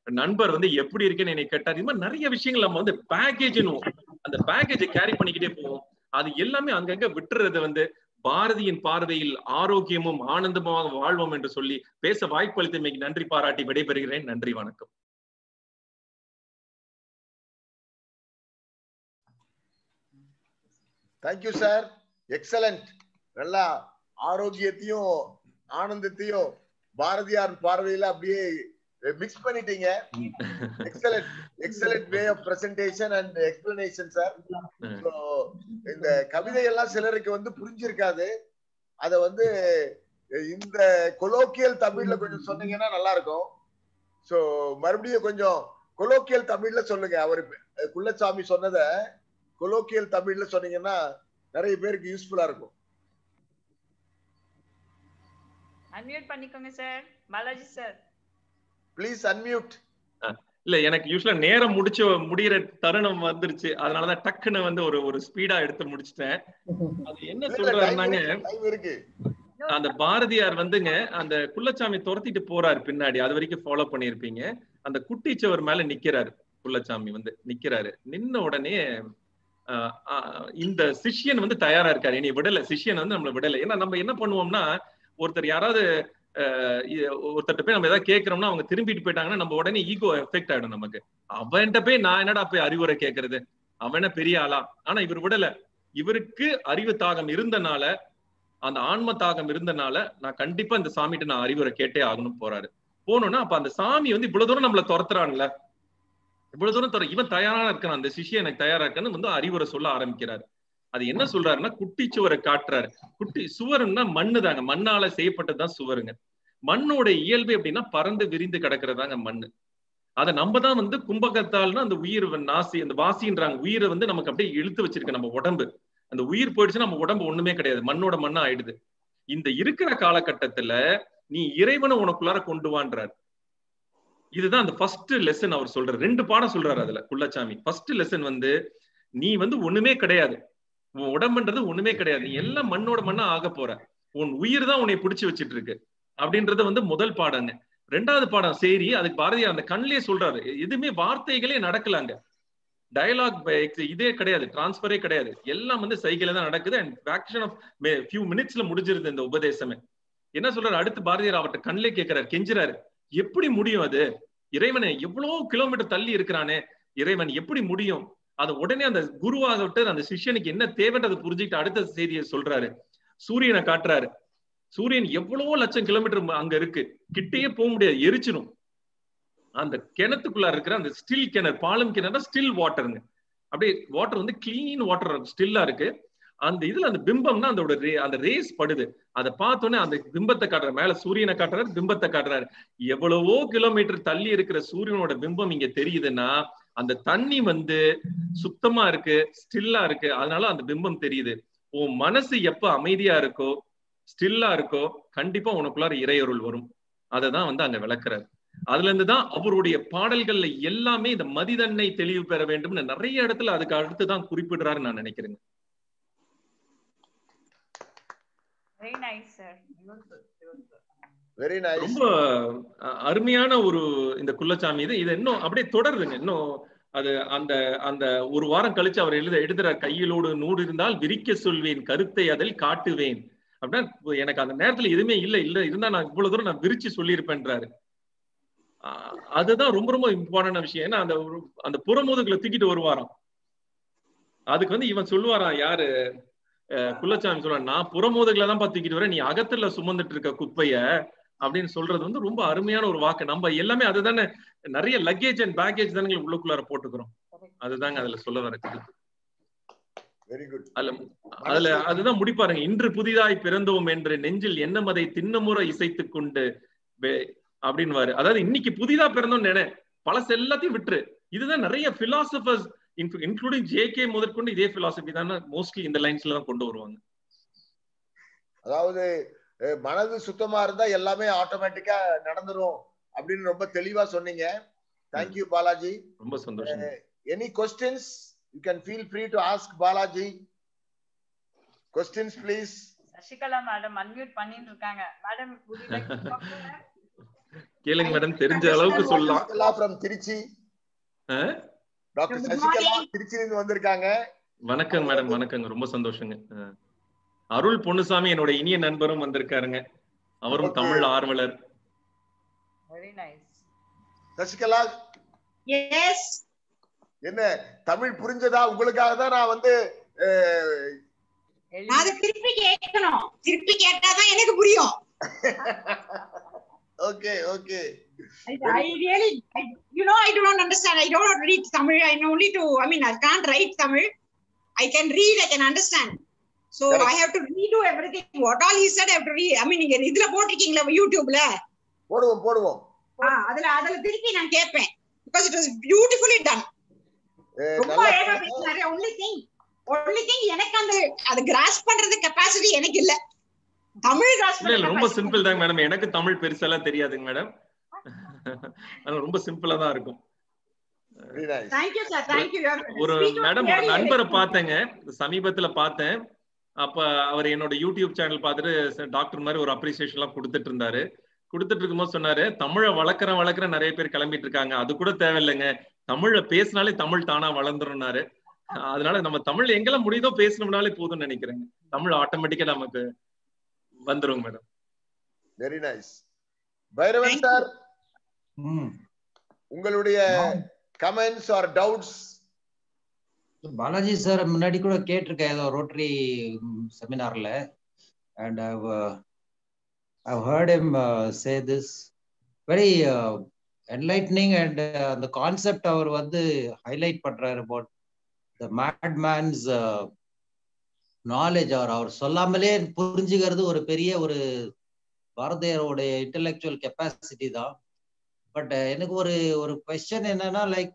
S2: நண்பர் வந்து எப்படி இருக்குன்னு என்னை கேட்டார் இது மாதிரி நிறைய விஷயங்கள் நம்ம வந்து பேக்கேஜ் அந்த பேக்கேஜை கேரி பண்ணிக்கிட்டே போவோம் அது எல்லாமே அங்கங்க விட்டுறது வந்து பாரதியின் பார்வையில் ஆரோக்கியமும் ஆனந்தமாக வாழ்வோம் என்று சொல்லி பேச வாய்ப்பு அளித்தமைக்கு நன்றி பாராட்டி விடைபெறுகிறேன் நன்றி வணக்கம்
S1: தேங்க்யூ சார் எக்ஸலண்ட் நல்லா ஆரோக்கியத்தையும் ஆனந்தத்தையும் பாரதியார் பார்வையில அப்படியே மிக்ஸ் பண்ணிட்டீங்க excellent excellent way of presentation and explanation sir so இந்த கவிதை எல்லாம் சிலருக்கு வந்து புரிஞ்சிருக்காது அத வந்து இந்த கொலோக்கியல் தமிழ்ல கொஞ்சம் சொன்னீங்கன்னா நல்லா இருக்கும் ஸோ மறுபடியும் கொஞ்சம் கொலோக்கியல் தமிழ்ல சொல்லுங்க அவர் குள்ளசாமி சொன்னத கொலோக்கியல் தமிழ்ல சொன்னீங்கன்னா நிறைய பேருக்கு யூஸ்ஃபுல்லா இருக்கும்
S3: அன்மியூட் பண்ணிக்கோங்க sir Balaji sir
S1: please unmute
S2: இல்ல எனக்கு யூஸ்வலா நேரம் முடிச்சு முடியிற தருணம் வந்துருச்சு அதனாலதான் டக்குன்னு வந்து ஒரு ஒரு ஸ்பீடா எடுத்து முடிச்சிட்டேன் அது என்ன சொல்றாருனாங்க
S1: இருக்கு
S2: அந்த பாரதியார் வந்துங்க அந்த குள்ளச்சாமி துரத்திட்டு போறாரு பின்னாடி அது வரைக்கும் ஃபாலோ பண்ணிருப்பீங்க அந்த குட்டிச்சவர் மேல நிக்கிறாரு குள்ளச்சாமி வந்து நிக்கிறாரு நின்ன உடனே இந்த சிஷ்யன் வந்து தயாரா இருக்காரு இனி விடல சிஷ்யன் வந்து நம்மள விடல ஏன்னா நம்ம என்ன பண்ணுவோம்னா ஒருத்தர் யாராவது ஒருத்தர் போய் நம்ம ஏதாவது கேட்கறோம்னா அவங்க திரும்பிட்டு போயிட்டாங்கன்னா நம்ம உடனே ஈகோ எஃபெக்ட் ஆயிடும் நமக்கு அவன்கிட்ட போய் நான் என்னடா போய் அறிவுரை கேட்கறது அவன பெரிய ஆளா ஆனா இவர் விடல இவருக்கு அறிவு தாகம் இருந்தனால அந்த ஆன்ம தாகம் இருந்தனால நான் கண்டிப்பா இந்த சாமிகிட்ட நான் அறிவுரை கேட்டே ஆகணும் போறாரு போனோம்னா அப்ப அந்த சாமி வந்து இவ்வளவு தூரம் நம்மள துரத்துறான்ல இவ்வளவு தூரம் துற இவன் தயாரா இருக்கான் அந்த சிஷியன் எனக்கு தயாரா இருக்கான்னு வந்து அறிவுரை சொல்ல ஆரம்பிக்கிறாரு அது என்ன சொல்றாருன்னா குட்டி சுவரை காட்டுறாரு குட்டி சுவருன்னா மண்ணு தாங்க மண்ணால செய்யப்பட்டதுதான் சுவருங்க மண்ணோட இயல்பு எப்படின்னா பறந்து விரிந்து கிடக்கிறதாங்க மண்ணு அதை நம்ம தான் வந்து கும்பகத்தால்னா அந்த உயிர் நாசி அந்த வாசின்றாங்க உயிரை வந்து நமக்கு அப்படியே இழுத்து வச்சிருக்கு நம்ம உடம்பு அந்த உயிர் போயிடுச்சுன்னா நம்ம உடம்பு ஒண்ணுமே கிடையாது மண்ணோட மண்ணா ஆயிடுது இந்த இருக்கிற காலகட்டத்துல நீ இறைவனை உனக்குள்ளார கொண்டு வான்றார் இதுதான் அந்த ஃபர்ஸ்ட் லெசன் அவர் சொல்றாரு ரெண்டு பாடம் சொல்றாரு அதுல குள்ளச்சாமி ஃபர்ஸ்ட் லெசன் வந்து நீ வந்து ஒண்ணுமே கிடையாது உன் உடம்புன்றது ஒண்ணுமே கிடையாது நீ எல்லாம் மண்ணோட மண்ணா ஆக போற உன் உயிர் தான் உன்னை பிடிச்சு வச்சிட்டு இருக்கு அப்படின்றது வந்து முதல் பாடங்க ரெண்டாவது பாடம் சரி அதுக்கு பாரதியார் அந்த கண்ணிலே சொல்றாரு எதுவுமே வார்த்தைகளே நடக்கலாங்க டயலாக் இதே கிடையாது டிரான்ஸ்பரே கிடையாது எல்லாம் வந்து சைக்கிள் தான் நடக்குது அண்ட் ஃபிராக்ஷன் ஆஃப் ஃபியூ மினிட்ஸ்ல முடிஞ்சிருது இந்த உபதேசமே என்ன சொல்றாரு அடுத்து பாரதியார் அவர்கிட்ட கண்ணிலே கேட்கிறாரு கெஞ்சுறாரு எப்படி முடியும் அது இறைவனை எவ்வளவு கிலோமீட்டர் தள்ளி இருக்கிறானே இறைவன் எப்படி முடியும் அது உடனே அந்த குருவாக விட்டு அந்த சிஷ்யனுக்கு என்ன தேவைன்றதை புரிஞ்சுக்கிட்டு அடுத்த செய்தியை சொல்றாரு சூரியனை காட்டுறாரு சூரியன் எவ்வளவோ லட்சம் கிலோமீட்டர் அங்க இருக்கு கிட்டேயே போக முடியாது எரிச்சிடும் அந்த கிணத்துக்குள்ள இருக்கிற அந்த ஸ்டில் கிணறு பாலம் கிணறு ஸ்டில் வாட்டருங்க அப்படியே வாட்டர் வந்து கிளீன் வாட்டர் ஸ்டில்லா இருக்கு அந்த இதுல அந்த பிம்பம்னா அந்த அந்த ரேஸ் படுது அதை பார்த்தோன்னே அந்த பிம்பத்தை காட்டுற மேல சூரியனை காட்டுறாரு பிம்பத்தை காட்டுறாரு எவ்வளவோ கிலோமீட்டர் தள்ளி இருக்கிற சூரியனோட பிம்பம் இங்க தெரியுதுன்னா அந்த தண்ணி வந்து சுத்தமா இருக்கு ஸ்டில்லா இருக்கு அதனால அந்த பிம்பம் தெரியுது உன் மனசு எப்ப அமைதியா இருக்கோ ஸ்டில்லா இருக்கோ கண்டிப்பா உனக்குள்ளார இறையொருள் வரும் அததான் வந்து அங்க விளக்குறாரு அதுல இருந்துதான் அவருடைய பாடல்கள்ல எல்லாமே இந்த மதிதன்னை தெளிவு பெற வேண்டும்னு நிறைய இடத்துல அதுக்கு அடுத்துதான் குறிப்பிடுறாரு நான் நினைக்கிறேன்
S3: very nice sir
S1: very nice
S2: ரொம்ப அருமையான ஒரு இந்த குள்ளச்சாமி இது இது இன்னும் அப்படியே தொடருதுங்க இன்னும் அது அந்த அந்த ஒரு வாரம் கழிச்சு அவர் எழுத எழுதுற கையிலோடு நூறு இருந்தால் விரிக்க சொல்வேன் கருத்தை அதில் காட்டுவேன் அப்படின்னா எனக்கு அந்த நேரத்துல எதுவுமே இல்ல இல்ல இருந்தா நான் இவ்வளவு தூரம் நான் விரிச்சு சொல்லியிருப்பேன்றாரு அதுதான் ரொம்ப ரொம்ப இம்பார்ட்டன்ட் விஷயம் ஏன்னா அந்த அந்த புறமுதுகுல தூக்கிட்டு வருவாராம் அதுக்கு வந்து இவன் சொல்லுவாராம் யாரு குள்ளச்சாமி சொல்ற நான் புறமோதுகளை தான் தூக்கிட்டு வரேன் நீ அகத்துல சுமந்துட்டு இருக்க குப்பைய அப்படின்னு சொல்றது வந்து ரொம்ப அருமையான ஒரு வாக்கு நம்ம எல்லாமே அதுதானே நிறைய லக்கேஜ் அண்ட் பேக்கேஜ் தானே உள்ளுக்குள்ளார போட்டுக்கிறோம் அதுதாங்க அதுல சொல்ல வரது
S1: வெரி குட்
S2: அதுல அதுல அதுதான் முடிப்பாருங்க இன்று புதிதாய் பிறந்தோம் என்று நெஞ்சில் எண்ணமதை தின்னமுறை இசைத்துக் கொண்டு அப்படின்னு அதாவது இன்னைக்கு புதிதா பிறந்தோம் நினை பழசு எல்லாத்தையும் விட்டுரு இதுதான் நிறைய பிலாசபர்ஸ் இன்க்ளூடிங் ஜே கே முதற்கொண்டு இதே பிலாசபி தானே மோஸ்ட்லி இந்த லைன்ஸ்ல தான் கொண்டு வருவாங்க
S1: அதாவது மனது சுத்தமா இருந்தா எல்லாமே ஆட்டோமேட்டிக்கா நடந்துரும் அப்படின்னு ரொம்ப தெளிவா சொன்னீங்க தேங்க்யூ பாலாஜி
S2: ரொம்ப சந்தோஷம்
S1: any questions you can feel free to ask Balaji questions please
S3: Sasikala madam unmute பண்ணிட்டு இருக்காங்க மேடம்
S2: கேளுங்க மேடம் தெரிஞ்ச அளவுக்கு சொல்லலாம்
S1: சசிகலா from திருச்சி
S2: ஆ?
S1: Doctor
S3: Good
S1: Sasikala
S3: morning.
S1: திருச்சியிலிருந்து வந்திருக்காங்க
S2: வணக்கம் மேடம் வணக்கங்க ரொம்ப சந்தோஷங்க ஆ. அருள் பொன்னுசாமி என்னோட இனிய நண்பரும் வந்திருக்காருங்க அவரும்
S1: Okay.
S2: தமிழ் ஆர்வலர்
S3: Very nice.
S1: சசிகலா
S3: Yes.
S1: என்ன தமிழ் புரிஞ்சதா உங்களுக்காக தான் நான் வந்து அஹ்,
S5: நான் அதை திருப்பி கேட்கணும் திருப்பி கேட்டாதான் எனக்கு புரியும்
S1: okay okay
S5: I, I really, I, you know, I do not understand. I don't read Tamil. I know only to, I mean, I can't write Tamil. I can read, I can understand. So
S1: Correct.
S5: I have to redo everything. What all he said, I have to read. I mean, நீங்க இதுல போட்டிருக்கீங்களா யூடியூப்ல
S1: போடுவோம் போடுவோம்
S5: அதுல அதுல திருப்பி நான் கேட்பேன் because it was beautifully done
S1: ah,
S5: ரொம்ப
S1: நல்லா
S5: அழகா பேசினாரு ஒன்லி திங் ஒன்லி திங் எனக்கு அந்த அது கிராஸ் பண்றது கெப்பாசிட்டி எனக்கு இல்ல தமிழ் கிராஸ்
S2: இல்ல இல்ல ரொம்ப சிம்பிள் தாங்க மேடம் எனக்கு தமிழ் பெருசெல்லாம் தெரியாதுங்க மேடம் அதனால ரொம்ப சிம்பிளா தான் இருக்கும்
S1: very nice.
S5: Thank you sir thank you
S2: ஒரு மேடம் ஒரு நண்பரை பார்த்தேங்க சமீபத்துல பார்த்தேன் அப்ப அவர் என்னோட யூடியூப் சேனல் பார்த்துட்டு டாக்டர் மாதிரி ஒரு அப்ரிசியேஷன் எல்லாம் கொடுத்துட்டு இருந்தாரு கொடுத்துட்டு இருக்கும்போது சொன்னாரு தமிழை வளர்க்குற வளர்க்குற நிறைய பேர் கிளம்பிட்டு இருக்காங்க அது கூட தேவையில்லைங்க தமிழ பேசினாலே தமிழ் தானா வளர்ந்துரும்னாரு அதனால நம்ம தமிழ் எங்கெல்லாம் முடியுதோ பேசணும்னாலே போதும்னு நினைக்கிறேங்க தமிழ் ஆட்டோமேட்டிக்கா நமக்கு வந்துரும் madam
S1: very nice Bhairavan
S5: Thank you.
S1: Sir
S6: ம்.
S1: உங்களுடைய comments or doubts
S6: Balaji sir முன்னாடி கூட கேட்டிருக்கேன் ஏதோ ரோட்டரி செமினார்ல and I've heard him say this very enlightening and அந்த கான்செப்ட் அவர் வந்து ஹைலைட் பண்றாரு about the mad man's knowledge அவர் அவர் சொல்லாமலே புரிஞ்சுக்கிறது ஒரு பெரிய ஒரு பாரதியாரோடைய இன்டெலெக்சுவல் கெப்பாசிட்டி தான் பட் எனக்கு ஒரு ஒரு கொஸ்டின் என்னன்னா லைக்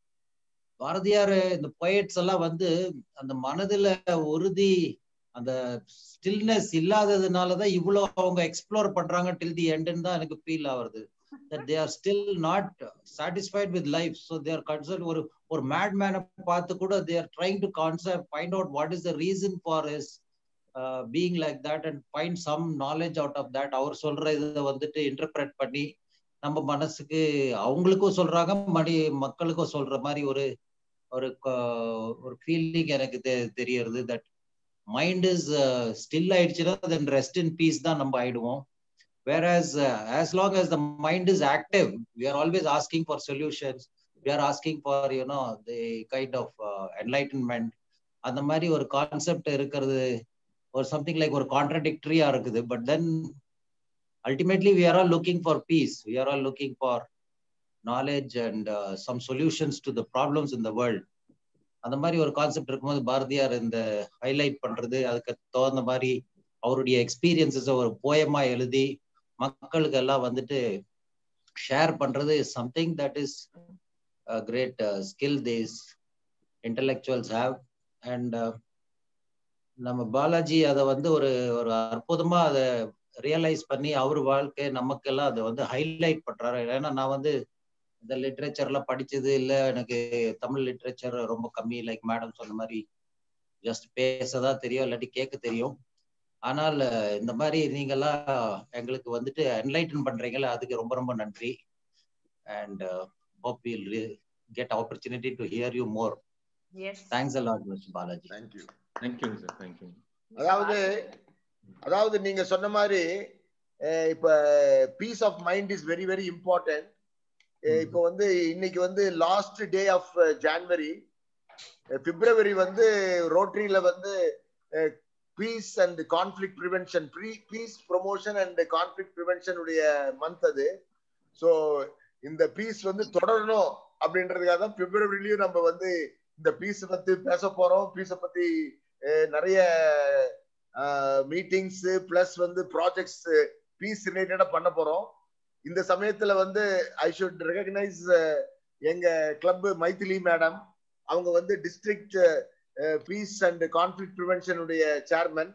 S6: பாரதியார் இந்த பொயட்ஸ் எல்லாம் வந்து அந்த மனதுல உறுதி அந்த ஸ்டில்னஸ் இல்லாததுனாலதான் இவ்வளவு அவங்க எக்ஸ்ப்ளோர் பண்றாங்க டில் தி எண்டுன்னு தான் எனக்கு ஃபீல் ஆகுது that they are still not satisfied with life so they are concern ஒரு ஒரு மேட் மேனை பார்த்து கூட they are trying to concept find out what is the reason for is being like that and find some knowledge out of that அவர் சொல்ற இதை வந்துட்டு interpret பண்ணி நம்ம மனசுக்கு அவங்களுக்கும் சொல்றாங்க மடி மக்களுக்கும் சொல்ற மாதிரி ஒரு ஒரு ஒரு ஃபீலிங் எனக்கு தெரியறது தட் மைண்ட் இஸ் ஸ்டில் ஆயிடுச்சுன்னா தென் ரெஸ்ட் இன் பீஸ் தான் நம்ம ஆயிடுவோம் where as as long as the mind is active we are always asking for solutions we are asking for you know the kind of uh, enlightenment அந்த மாதிரி ஒரு concept இருக்கிறது ஒரு something like ஒரு கான்ட்ரடிக்டரியா இருக்குது but then ultimately we are all looking for peace we are all looking for knowledge and uh, some solutions to the problems in the world அந்த மாதிரி ஒரு கான்செப்ட் இருக்கும்போது பாரதியார் இந்த ஹைலைட் பண்றது அதுக்கு தகுந்த மாதிரி அவருடைய எக்ஸ்பீரியன்சஸ் ஒரு போயமா எழுதி மக்களுக்கு எல்லாம் வந்துட்டு ஷேர் பண்றது something that is great skill this intellectuals have and நம்ம பாலாஜி அதை வந்து ஒரு ஒரு அற்புதமா அதை ரியலைஸ் பண்ணி அவர் வாழ்க்கை நமக்கெல்லாம் அதை வந்து ஹைலைட் பண்றாரு ஏன்னா நான் வந்து இந்த லிட்ரேச்சர்லாம் படிச்சது இல்லை எனக்கு தமிழ் லிட்ரேச்சர் ரொம்ப கம்மி லைக் மேடம் சொன்ன மாதிரி ஜஸ்ட் பேசதான் தெரியும் இல்லாட்டி கேட்க தெரியும் ஆனால் இந்த மாதிரி நீங்கெல்லாம் எங்களுக்கு வந்துட்டு என்லைட்டன் பண்றீங்களா அதுக்கு ரொம்ப ரொம்ப நன்றி and hope will get opportunity to hear you more
S3: Yes.
S6: Thanks a lot mister Balaji
S1: thank you
S2: தேங்க்யூங்க சார் தேங்க்யூ
S1: அதாவது அதாவது நீங்க சொன்ன மாதிரி அஹ் இப்ப peace of mind is very very important இப்போ வந்து இன்னைக்கு வந்து last day of January February வந்து ரோட்டரியில வந்து peace and conflict prevention pre peace promotion and conflict prevention உடைய மந்த் அது ஸோ இந்த பீஸ் வந்து தொடரணும் அப்படின்றதுக்காக தான் பிப்ரவரிலயும் நம்ம வந்து இந்த பீஸ் பத்தி பேச போறோம் பீஸை பத்தி நிறைய மீட்டிங்ஸ் பிளஸ் வந்து ப்ராஜெக்ட்ஸ் பீஸ் ரிலேட்டடா பண்ண போறோம் இந்த சமயத்துல வந்து ஐ ஷுட் ரெகக்னைஸ் எங்க கிளப் மைத்திலி மேடம் அவங்க வந்து district peace and conflict prevention உடைய சேர்மன்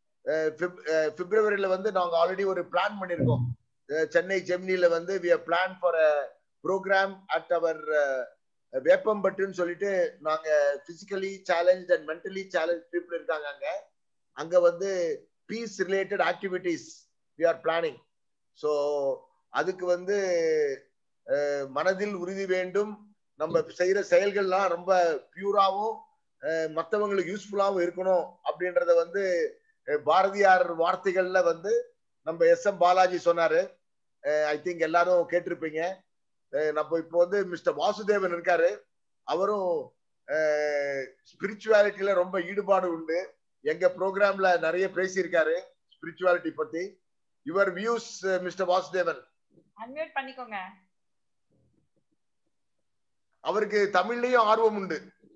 S1: பிப்ரவரியில வந்து நாங்க ஆல்ரெடி ஒரு பிளான் பண்ணிருக்கோம் சென்னை ஜெமினில வந்து we plan for a program at our வேப்பம்பட்டுன்னு சொல்லிட்டு நாங்க physically challenge and mentally challenge people இருக்காங்க அங்க அங்க வந்து peace related activities we are planning so அதுக்கு வந்து அஹ், மனதில் உறுதி வேண்டும் நம்ம செய்யற செயல்கள்லாம் ரொம்ப பியூராவும் மற்றவங்களுக்கு யூஸ்ஃபுல்லாவும் இருக்கணும் அப்படின்றத வந்து அஹ், பாரதியார் வார்த்தைகள்ல வந்து நம்ம எஸ் எம் பாலாஜி சொன்னாரு ஐ திங்க் எல்லாரும் கேட்டிருப்பீங்க அஹ், நம்ம இப்போ வந்து மிஸ்டர் வாசுதேவன் இருக்காரு அவரும் ஸ்பிரிச்சுவாலிட்டியில ரொம்ப ஈடுபாடு உண்டு எங்க ப்ரோக்ராம்ல நிறைய பேசியிருக்காரு ஸ்பிரிச்சுவாலிட்டி பத்தி your views mister Vasudevan
S3: unmute பண்ணிக்கோங்க
S1: அவருக்கு தமிழ்லயும் ஆர்வம் உண்டு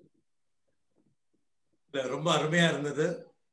S7: இல்ல, ரொம்ப அருமையா இருந்தது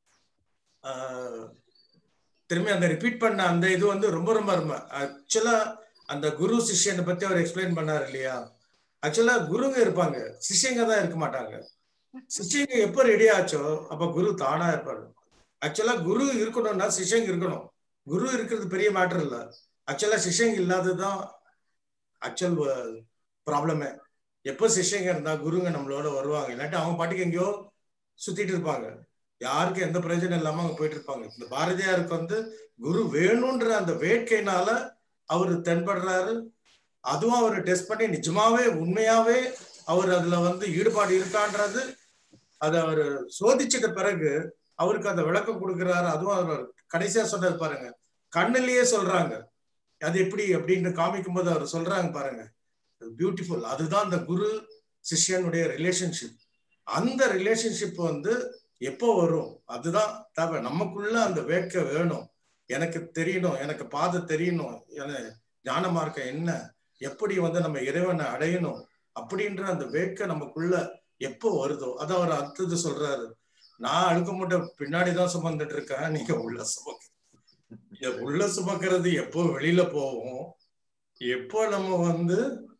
S7: ஆஹ், திரும்பி அந்த ரிப்பீட் பண்ண அந்த இது வந்து ரொம்ப ரொம்ப ரொம்ப ஆக்சுவலா அந்த குரு சிஷ்யனை பத்தி அவர் எக்ஸ்பிளைன் பண்ணாரு இல்லையா ஆக்சுவலா குருங்க இருப்பாங்க சிஷ்யங்க தான் இருக்க மாட்டாங்க சிஷ்யங்க எப்ப ரெடி ஆச்சோ அப்ப குரு தானா இருப்பாரு ஆக்சுவலா குரு இருக்கணும்னா சிஷ்யங்க இருக்கணும் குரு இருக்கிறது பெரிய மேட்டர் இல்ல ஆக்சுவலா சிஷ்யங்க இல்லாததுதான் ஆக்சுவல் ப்ராப்ளமே எப்போ சிஷ்யங்க இருந்தா குருங்க நம்மளோட வருவாங்க இல்லாட்டி அவங்க பாட்டுக்கு எங்கேயோ சுத்திட்டு இருப்பாங்க யாருக்கும் எந்த பிரயோஜனம் இல்லாம அவங்க போயிட்டு இருப்பாங்க இந்த பாரதியாருக்கு வந்து குரு வேணும்ன்ற அந்த வேட்கையினால அவர் தென்படுறாரு அதுவும் அவர் டெஸ்ட் பண்ணி நிஜமாவே உண்மையாவே அவர் அதுல வந்து ஈடுபாடு இருக்கான்றது அதை அவர் சோதிச்சிட்ட பிறகு அவருக்கு அந்த விளக்கம் கொடுக்கிறாரு அதுவும் அவர் கடைசியா சொன்னது பாருங்க கண்ணுலயே சொல்றாங்க அது எப்படி அப்படின்னு காமிக்கும் போது அவர் சொல்றாங்க பாருங்க பியூட்டிஃபுல் அதுதான் அந்த குரு சிஷ்யனுடைய ரிலேஷன்ஷிப் அந்த ரிலேஷன்ஷிப் வந்து எப்போ வரும் அதுதான் தேவை நமக்குள்ள அந்த வேட்கை வேணும் எனக்கு தெரியணும் எனக்கு பாதை தெரியணும் என ஞான மார்க்கம் என்ன எப்படி வந்து நம்ம இறைவனை அடையணும் அப்படின்ற அந்த வேட்கை நமக்குள்ள எப்போ வருதோ அதை அவர் அடுத்தது சொல்றாரு நான் அழுக்க மூட்டை பின்னாடிதான் சுமந்துட்டு இருக்கேன் நீங்க உள்ள சுமக்க இந்த உள்ள சுமக்கிறது எப்போ வெளியில போவோம் எப்போ நம்ம வந்து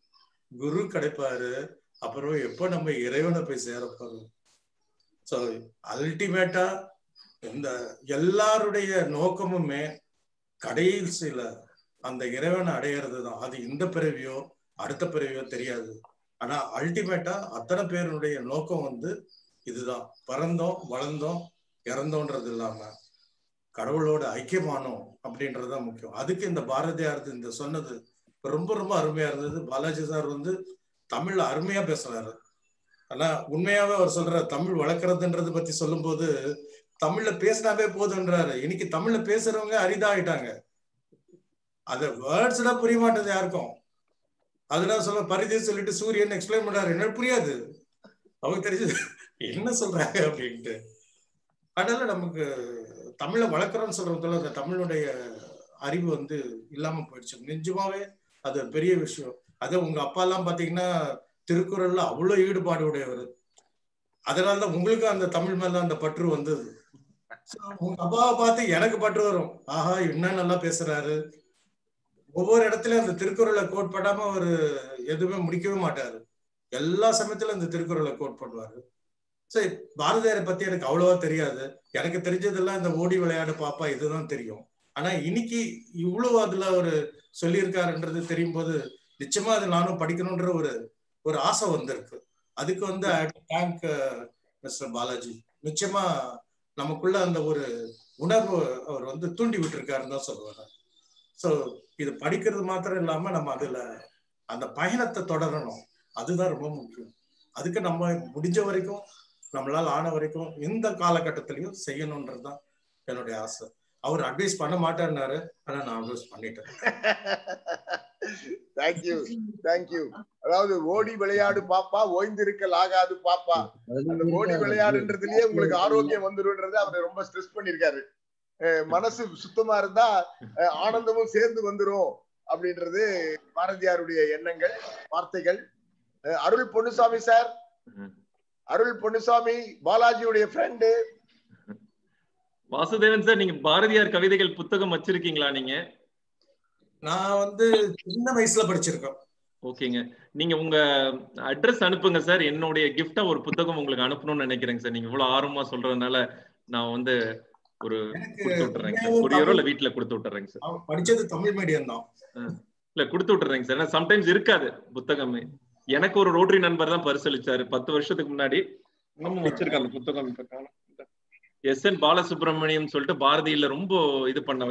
S7: குரு கிடைப்பாரு அப்புறம் எப்போ நம்ம இறைவனை போய் சேர போறோம் ஸோ அல்டிமேட்டா இந்த எல்லாருடைய நோக்கமுமே கடைசியில அந்த இறைவனை அடையிறது தான் அது இந்த பிறவியோ அடுத்த பிறவியோ தெரியாது ஆனா அல்டிமேட்டா அத்தனை பேருடைய நோக்கம் வந்து இதுதான் பிறந்தோம் வளர்ந்தோம் இறந்தோன்றது இல்லாம கடவுளோட ஐக்கியமானோம் அப்படின்றதுதான் முக்கியம் அதுக்கு இந்த பாரதியார் இந்த சொன்னது ரொம்ப ரொம்ப அருமையா இருந்தது பாலாஜி சார் வந்து தமிழ்ல அருமையா பேசுறாரு ஆனா உண்மையாவே அவர் சொல்றாரு தமிழ் வளர்க்கறதுன்றது பத்தி சொல்லும்போது தமிழ்ல பேசினாவே போதுன்றாரு இன்னைக்கு தமிழ்ல பேசுறவங்க அரிதாயிட்டாங்க அத வேர்ட்ஸ் எல்லாம் புரிய மாட்டேது யாருக்கும் அதெல்லாம் சொல்ல பரிதி சொல்லிட்டு சூரியன் எக்ஸ்பிளைன் பண்றாரு என்ன புரியாது அவங்க தெரிஞ்சது என்ன சொல்றாங்க அப்படின்ட்டு அதனால நமக்கு தமிழை வளர்க்குறோம்னு சொல்றதுல அந்த தமிழுடைய அறிவு வந்து இல்லாம போயிடுச்சு நிஜமாவே அது பெரிய விஷயம் அது உங்க அப்பா எல்லாம் பாத்தீங்கன்னா திருக்குறள்ல அவ்வளவு ஈடுபாடு உடையவர் அதனாலதான் உங்களுக்கு அந்த தமிழ் மேல அந்த பற்று வந்தது So, உங்க அப்பாவை பார்த்து எனக்கு பற்று வரும் ஆஹா என்ன நல்லா பேசுறாரு ஒவ்வொரு இடத்துலயும் அந்த திருக்குறளை கோட் பண்ணாம அவர் எதுவுமே முடிக்கவே மாட்டாரு எல்லா சமயத்திலும் அந்த திருக்குறளை கோட் பண்ணுவாரு சரி பாரதியாரை பத்தி எனக்கு அவ்வளவா தெரியாது எனக்கு தெரிஞ்சதெல்லாம் இந்த ஓடி விளையாடு பாப்பா இதுதான் தெரியும் ஆனா இன்னைக்கு இவ்வளவு அதுல ஒரு சொல்லியிருக்காருன்றது தெரியும் போது நிச்சயமா அது நானும் படிக்கணும்ன்ற ஒரு ஒரு ஆசை வந்திருக்கு அதுக்கு வந்து தேங்க் மிஸ்டர் பாலாஜி நிச்சயமா நமக்குள்ள அந்த ஒரு உணர்வு அவர் வந்து தூண்டி விட்டுருக்காருன்னு தான் சொல்லுவாங்க ஸோ இது படிக்கிறது மாத்திரம் இல்லாம நம்ம அதுல அந்த பயணத்தை தொடரணும் அதுதான் ரொம்ப முக்கியம் அதுக்கு நம்ம முடிஞ்ச வரைக்கும் நம்மளால ஆன வரைக்கும் இந்த காலகட்டத்திலையும் செய்யணும்ன்றதுதான் என்னுடைய ஆசை அவர் அட்வைஸ் பண்ண மாட்டேன்னாரு ஆனா நான் அட்வைஸ் பண்ணிட்டேன்
S1: தேங்க்யூ தேங்க்யூ அதாவது ஓடி விளையாடு பாப்பா ஓய்ந்திருக்கல் ஆகாது பாப்பா அந்த ஓடி விளையாடுன்றதுலயே உங்களுக்கு ஆரோக்கியம் வந்துருன்றது அவர் ரொம்ப ஸ்ட்ரெஸ் பண்ணிருக்காரு அஹ் மனசு சுத்தமா இருந்தா அஹ் ஆனந்தமும் சேர்ந்து வந்துரும் அப்படின்றது பாரதியாருடைய எண்ணங்கள் வார்த்தைகள் அஹ் அருள் பொன்னுசாமி சார் அருள் பொன்னுசாமி பாலாஜியுடைய ஃப்ரெண்டு
S2: வாசுதேவன் சார் நீங்க பாரதியார் கவிதைகள் புத்தகம் வச்சிருக்கீங்களா நீங்க
S7: நான் வந்து சின்ன வயசுல படிச்சிருக்கேன்
S2: ஓகேங்க நீங்க உங்க அட்ரஸ் அனுப்புங்க சார் என்னுடைய கிஃப்டா ஒரு புத்தகம் உங்களுக்கு அனுப்பணும்னு நினைக்கிறேங்க சார் நீங்க இவ்வளவு ஆர்வமா சொல்றதுனால நான் வந்து ஒரு
S7: எனக்கு
S2: கொடுத்து விட்டுறேங்க சார்
S7: உண்மையாவே
S2: கொரியரோ இல்ல
S7: தமிழ்
S2: வீட்டுல கொடுத்து விட்டுறேங்க சார்
S7: அவன் படிச்சது தமிழ் மீடியம் தான்
S2: இல்ல கொடுத்து விட்டுறேங்க சார் ஏன்னா சம்டைம்ஸ் இருக்காது புத்தகமே எனக்கு ஒரு ரோட்டரி நண்பர் தான் பரிசளிச்சாரு பத்து வருஷத்துக்கு முன்னாடி இன்னமும் வச்சிருக்கேன் அந்த புத்தகம் இப்ப காணோம் எஸ் என் பாலசுப்ரமணியம் சொல்லிட்டு பாரதியில ரொம்ப இது பண்ணவர்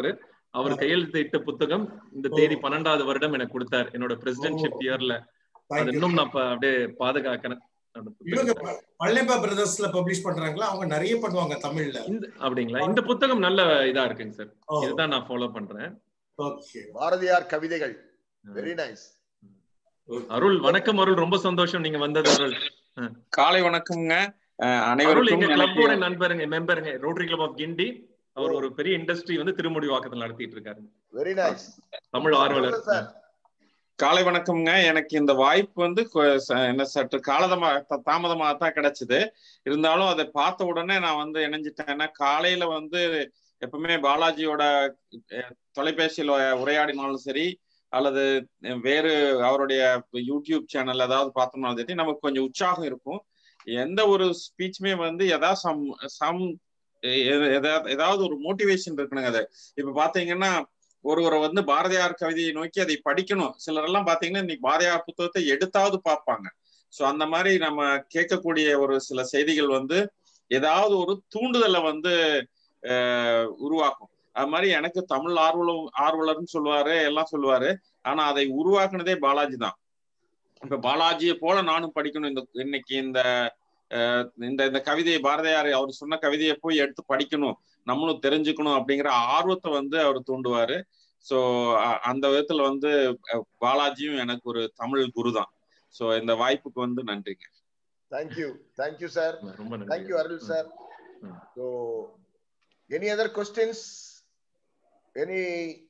S2: அவர் கையெழுத்திட்ட புத்தகம் இந்த தேதி பன்னெண்டாவது வருடம் எனக்கு கொடுத்தார் என்னோட பிரசிடென்ட்ஷிப் இயர்ல அது இன்னும் நான் இப்ப அப்படியே பாதுகாக்கிறேன் அந்த
S7: இவங்க
S2: புத்தகத்தை.
S7: ப- பழனிப்பா பிரதர்ஸ்ல பப்ளிஷ் பண்றாங்களா அவங்க நிறைய பண்ணுவாங்க தமிழ்ல
S2: இந்த அப்படிங்களா இந்த புத்தகம் நல்ல இதா இருக்குங்க சார்
S7: ஓ.
S2: இதுதான் நான் ஃபாலோ பண்றேன்
S7: ஓகே
S1: பாரதியார் கவிதைகள் வெரி நைஸ்
S2: அருள் வணக்கம் அருள் ரொம்ப சந்தோஷம் நீங்க வந்தது அருள்
S8: காலை வணக்கம்ங்க அஹ்
S2: அருள்
S8: அனைவருக்கும்
S2: எங்க
S8: எனக்கு-
S2: கிளப்போட நண்பருங்க மெம்பருங்க ரோட்டரி கிளப் ஆஃப் கிண்டி அவர் ஒரு பெரிய இண்டஸ்ட்ரி வந்து திருமுடிவாக்கத்துல நடத்திட்டு இருக்காரு
S1: வெரி நைஸ்
S2: தமிழ் ஆர்வலர்
S1: சார்
S8: காலை வணக்கம்ங்க எனக்கு இந்த வாய்ப்பு வந்து கொ- ச- என்ன சற்று காலதமா த- தாமதமாக தான் கிடைச்சது இருந்தாலும் அதை பார்த்த உடனே நான் வந்து இணைஞ்சிட்டேன்னா காலையில வந்து எப்பவுமே பாலாஜியோட அஹ், தொலைபேசியில் உ- உரையாடினாலும் சரி அல்லது அஹ், வேறு அவருடைய யூடியூப் சேனல் ஏதாவது பார்த்தோம்னாலும் சரி நமக்கு கொஞ்சம் உற்சாகம் இருக்கும் எந்த ஒரு ஸ்பீச்சுமே வந்து ஏதாவது சம் சம் ஏதாவது ஒரு மோட்டிவேஷன் இருக்கணுங்க அது இப்ப பாத்தீங்கன்னா ஒருவரை வந்து பாரதியார் கவிதையை நோக்கி அதை படிக்கணும் சிலர் எல்லாம் பாத்தீங்கன்னா இன்னைக்கு பாரதியார் புத்தகத்தை எடுத்தாவது பார்ப்பாங்க சோ அந்த மாதிரி நம்ம கேட்கக்கூடிய ஒரு சில செய்திகள் வந்து ஏதாவது ஒரு தூண்டுதலை வந்து அஹ், உருவாக்கும் அது மாதிரி எனக்கு தமிழ் ஆர்வலம் ஆர்வலர்னு சொல்லுவாரு எல்லாம் சொல்லுவாரு ஆனா அதை உருவாக்குனதே பாலாஜி தான் இப்ப பாலாஜியை போல நானும் படிக்கணும் இந்த இன்னைக்கு இந்த அஹ், இந்த இந்த கவிதையை பாரதியார் அவர் சொன்ன கவிதையை போய் எடுத்து படிக்கணும் நம்மளும் தெரிஞ்சுக்கணும் அப்படிங்கிற ஆர்வத்தை வந்து அவர் தூண்டுவாரு ஸோ அந்த விதத்துல வந்து அஹ், பாலாஜியும் எனக்கு ஒரு தமிழ் குரு தான் ஸோ இந்த வாய்ப்புக்கு வந்து நன்றிங்க
S1: தேங்க்யூ தேங்க்யூ சார்
S2: ரொம்ப நன்றி
S1: தேங்க்யூ அருள் சார்
S2: ம்.
S1: So any other questions any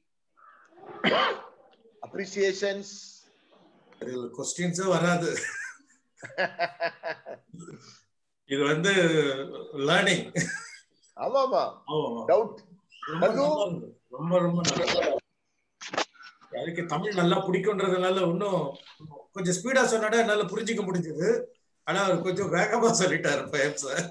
S1: appreciations
S7: கொஸ்டின்ஸே வராது இது வந்து லேர்னிங்
S1: ஆமா ஆமா டவுட்
S7: ரொம்ப
S1: ரகு?
S7: நல்லா இருந்தது. ரொம்ப ரொம்ப நல்லா எனக்கு தமிழ் நல்லா பிடிக்கும்ன்றதுனால இன்னும் கொஞ்சம் ஸ்பீடா சொன்னாடா என்னால புரிஞ்சுக்க முடிஞ்சது ஆனா அவர் கொஞ்சம் வேகமா சொல்லிட்டாரு பயம் சார்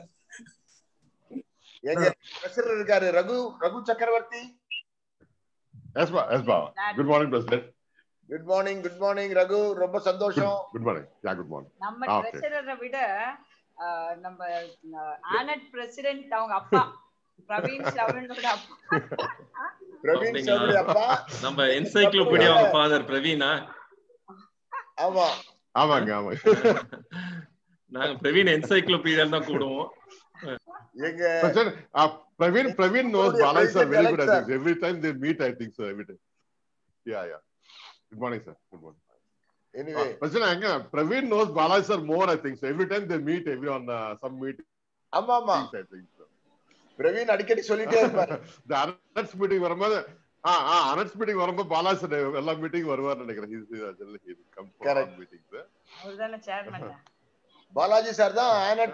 S1: எங்க ட்ரெஷரர் இருக்காரு ரகு ரகு சக்கரவர்த்தி
S9: Yes, ma. Yes, ma. Good morning, President.
S1: Good morning good morning Raghu ரொம்ப சந்தோஷம்
S9: Good morning. Yeah, good morning.
S3: நம்ம
S9: Ah, okay.
S3: ட்ரெஷரரை விட ஆஹ், நம்ம ஆனட் பிரசிடென்ட் அவங்க அப்பா பிரவீன் சவரனோட அப்பா
S1: பிரவீன்
S2: அப்படிங்களா?
S1: சௌத்ரி அப்பா
S2: நம்ம என்சைக்ளோபீடியா அவங்க ஃபாதர் பிரவீனா
S1: ஆமா
S9: ஆமாங்க ஆமாங்க
S2: நாங்க பிரவீன் என்சைக்ளோபீடியா தான் கூடுவோம்
S1: எங்க
S9: President, uh, Praveen, Praveen knows
S1: President
S9: Balaji sir very good. I
S1: sir.
S9: think every time they meet, I think so. Every time. Yeah, yeah. Good morning, sir. Good morning.
S1: Anyway
S9: Uh, President, Anga, Praveen knows Balaji sir more. I think so. Every time they meet, every on uh, some meetings,
S1: ஆமா ஆமா
S9: I think so.
S1: Praveen அடிக்கடி சொல்லிட்டே இருப்பாரு
S9: The அனட்ஸ் meeting வரும்போது ஆ ஆ அனட்ஸ் meeting வரும்போது Balaji sir எல்லா meeting வருவார்னு நினைக்கிறேன் his his come
S1: Correct.
S9: Meetings
S3: அவர் தானே சேர்மன்
S1: பாலாஜி சார் தான் ஆனட்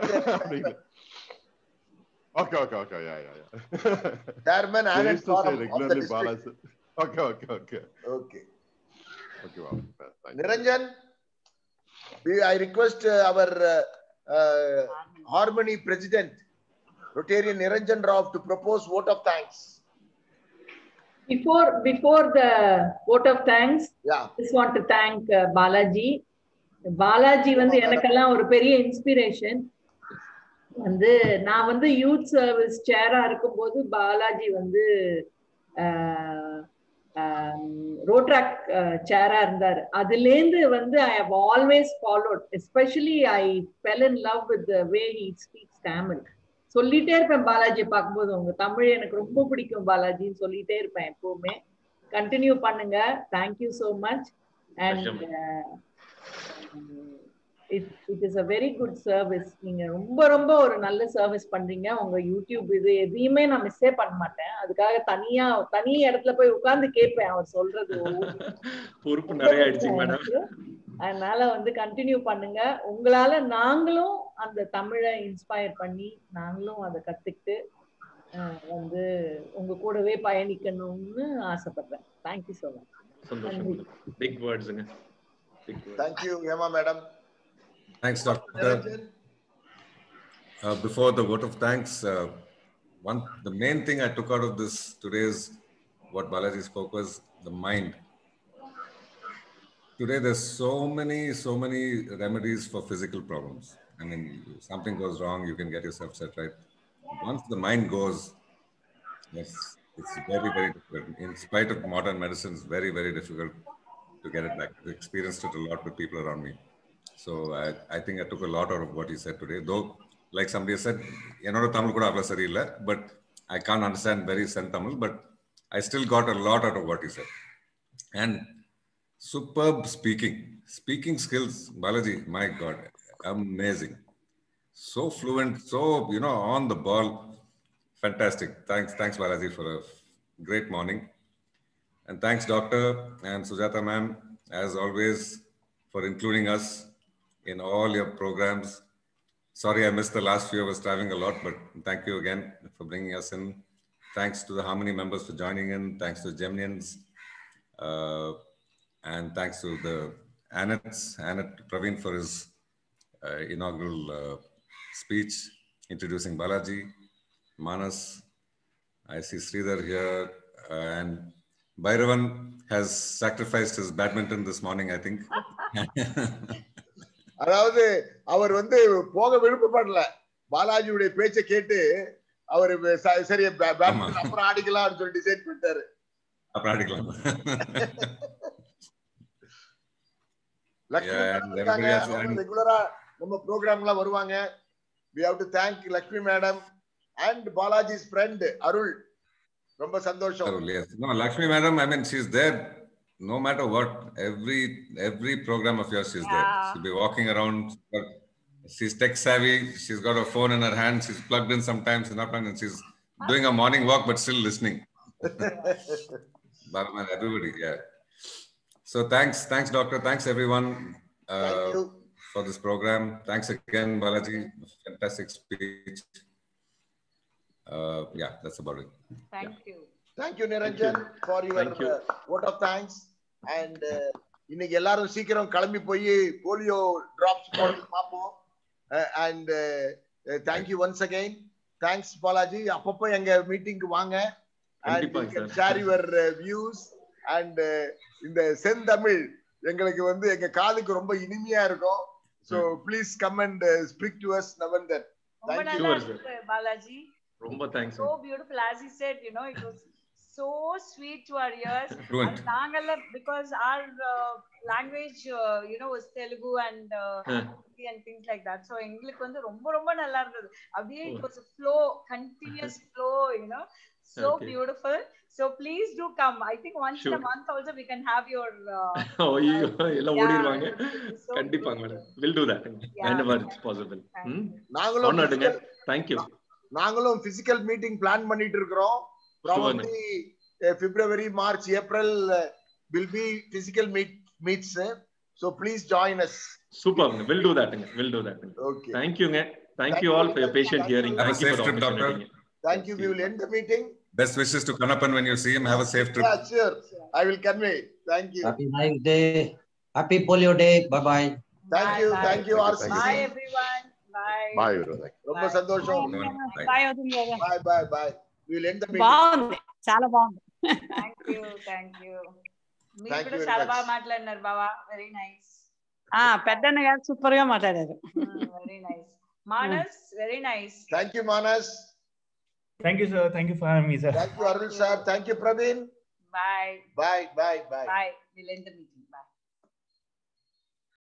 S9: okay okay okay ya ya ya
S1: chairman
S9: They
S1: ஆனட்
S9: used to say
S1: forum of the
S9: regularly
S1: district
S9: Balaji. Okay, okay, okay.
S1: Okay
S9: Okay, wow. Thank you.
S1: Niranjan I request uh, our uh, uh, Harmony President, Rotarian Niranjan Rao, to propose vote of thanks.
S10: Before before the vote of thanks,
S1: Yeah.
S10: just want to thank uh, Balaji. Balaji வந்து எனக்கெல்லாம் ஒரு பெரிய inspiration வந்து நான் வந்து youth service சேரா இருக்கும்போது பாலாஜி வந்து ரோட்ராக் சேரா இருந்தார் அதுலேருந்து வந்து I have always followed especially I fell in love with the way he speaks Tamil சொல்லிட்டே இருப்பேன் பாலாஜியை பார்க்கும்போது உங்க தமிழ் எனக்கு ரொம்ப பிடிக்கும் பாலாஜின்னு சொல்லிட்டே இருப்பேன் எப்பவுமே கண்டினியூ பண்ணுங்க thank you so much and it it is a very good service நீங்க ரொம்ப ரொம்ப ஒரு நல்ல சர்வீஸ் பண்றீங்க உங்க யூடியூப் இது எதையுமே நான் மிஸ்ஸே பண்ண மாட்டேன் அதுக்காக தனியா தனி இடத்துல போய் உட்கார்ந்து கேட்பேன் அவர் சொல்றது ஒவ்வொன்றும்.
S2: பொறுப்பு நிறைய ஆயிடுச்சுங்க மேடம்
S10: எனக்கு. அதனால வந்து கண்டினியூ பண்ணுங்க உங்களால நாங்களும் அந்த தமிழை இன்ஸ்பயர் பண்ணி நாங்களும் அதை கத்துக்கிட்டு அஹ், வந்து உங்க கூடவே பயணிக்கணும்னு ஆசைப்படுறேன் தேங்க்யூ ஸோ மச்
S2: சந்தோஷம் பிக் வேர்ட்ஸுங்க big words
S1: Thank you, Yama Madam.
S11: Thanks, Doctor.
S1: Niranjan.
S11: Uh, before the vote of thanks, uh, one the main thing I took out of this today's what Balaji spoke was the mind. Today, there's so many, so many remedies for physical problems. I mean, something goes wrong, you can get yourself set right. Once the mind goes, yes, it's very, very difficult. In spite of modern medicine, it's very, very difficult to get it back. I experienced it a lot with people around me. So I, I think I took a lot out of what he said today. Though, like somebody said, என்னோட தமிழ் கூட அவ்வளோ சரியில்லை but I can't understand very sen Tamil, but I still got a lot out of what he said. And superb speaking, speaking skills, Balaji, my God, amazing. So fluent, so, you know, on the ball. Fantastic. Thanks, thanks, Balaji, for a great morning. And thanks, Doctor and Sujata ma'am, as always, for including us in all your programs. Sorry, I missed the last few. I was traveling a lot, but thank you again for bringing us in. Thanks to the Harmony members for joining in. Thanks to Geminians. Uh, and thanks to the Annette, Annette Praveen for his uh, inaugural uh, speech introducing Balaji, Manas. I see Sridhar here, uh, and Bhairavan has sacrificed his badminton this morning, I think.
S1: அதாவது அவர் வந்து போக விருப்பப்படல பாலாஜியுடைய பேச்சை கேட்டு அவர் சரி badminton அப்புறம் ஆடிக்கலாம்னு சொல்லி decide பண்ணிட்டாரு
S11: அப்புறம் ஆடிக்கலாம்
S1: ரெகுலரா நம்ம ப்ரோக்ராம்லாம் வருவாங்க we have to thank Lakshmi madam and Balaji's friend Arul ரொம்ப சந்தோஷம்
S11: Arul, yes. No, Lakshmi madam, I mean, she's there no matter what. Every every program of yours, she's there.
S3: Yeah.
S11: She'll be walking around. but She's tech savvy. She's got her phone in her hand. She's plugged in sometimes, she's not plugged in. She's doing a morning walk, but still listening. Balaman, everybody, yeah. So thanks, thanks, doctor. Thanks, everyone, uh, for this program. Thanks again, Balaji. Fantastic speech. Uh, yeah, that's about it.
S3: Thank you.
S1: Thank you, Niranjan, for your
S2: Thank you.
S1: uh, vote of thanks. And uh, இன்னைக்கு எல்லாரும் சீக்கிரம் கிளம்பி போய் polio drops போடுறது பார்ப்போம் and thank you once again thanks Balaji அப்பப்போ எங்க மீட்டிங்க்கு வாங்க அண்ட்
S2: கண்டிப்பா, sir.
S1: Share your views and இந்த செந்தமிழ் எங்களுக்கு வந்து எங்க காதுக்கு ரொம்ப இனிமையா இருக்கும் so please come and speak to us Navanthan
S3: ரொம்ப
S1: Thank you.
S3: நல்லா
S2: Sure, sir.
S3: இருக்கு பாலாஜி
S2: ரொம்ப thanks
S3: so beautiful as he said you know it was so sweet to our ears
S11: Fluent.
S3: And நாங்கெல்லாம் because our uh, language uh, you know was Telugu and uh,
S2: Huh.
S3: Hindi and things like that so எங்களுக்கு வந்து ரொம்ப ரொம்ப நல்லா இருந்தது அப்படியே it
S2: Oh.
S3: was a flow continuous flow you know so
S2: Okay.
S3: beautiful so please do come i think once in a
S2: Sure.
S3: month also we can have your uh,
S2: ஐயோ எல்லாம்
S3: Yeah,
S2: ஓடிடுவாங்க
S3: it will be so
S2: கண்டிப்பாங்க
S3: beautiful.
S2: Madam will do that
S3: Yeah.
S2: whenever it's possible
S3: Thank
S2: ம்
S1: நாங்களும்
S2: ஆனர்டுங்க
S1: physical-
S2: thank you
S1: நாங்களும் physical meeting plan பண்ணிட்டு இருக்கிறோம் probably February March April will be physical meet meets so please join us
S2: சூப்பர்ங்க will do தட்ங்க will do தட்ங்க
S1: okay
S2: தேங்க்யூங்க thank you all for your patient hearing
S11: Have a
S2: thank you
S11: safe
S2: for
S11: trip, doctor.
S1: Thank you we will end the meeting
S11: Best wishes to Kanapan when you see him. Have a safe trip.
S1: Yeah sure I will convey thank you
S6: Happy Ninth Day. Happy Polio Day. Bye bye.
S1: Thank you
S3: Bye,
S1: thank you
S9: bye.
S1: ஆர்
S9: Thank you.
S3: bye everyone bye
S9: bye విరోధ
S1: ரொம்ப சந்தோஷம்
S11: Bye.
S12: Bye వదిన గారు.
S1: Bye bye bye we will end the meeting
S12: బాగుంది చాలా బాగుంది
S3: thank you thank you మీరు
S1: Thank
S3: కూడా
S1: you very
S3: చాలా
S1: much.
S3: బాగా మాట్లాడినారు బావా వెరీ నైస్
S12: ఆ పెద్దన్న గారు సూపర్ గా మాట్లాడారు
S3: very nice Manas very nice
S1: thank you Manas
S13: Thank you, sir. Thank you for having me, sir.
S1: Thank you Arul sir thank you Praveen
S3: bye
S1: bye bye bye
S3: bye will end the meeting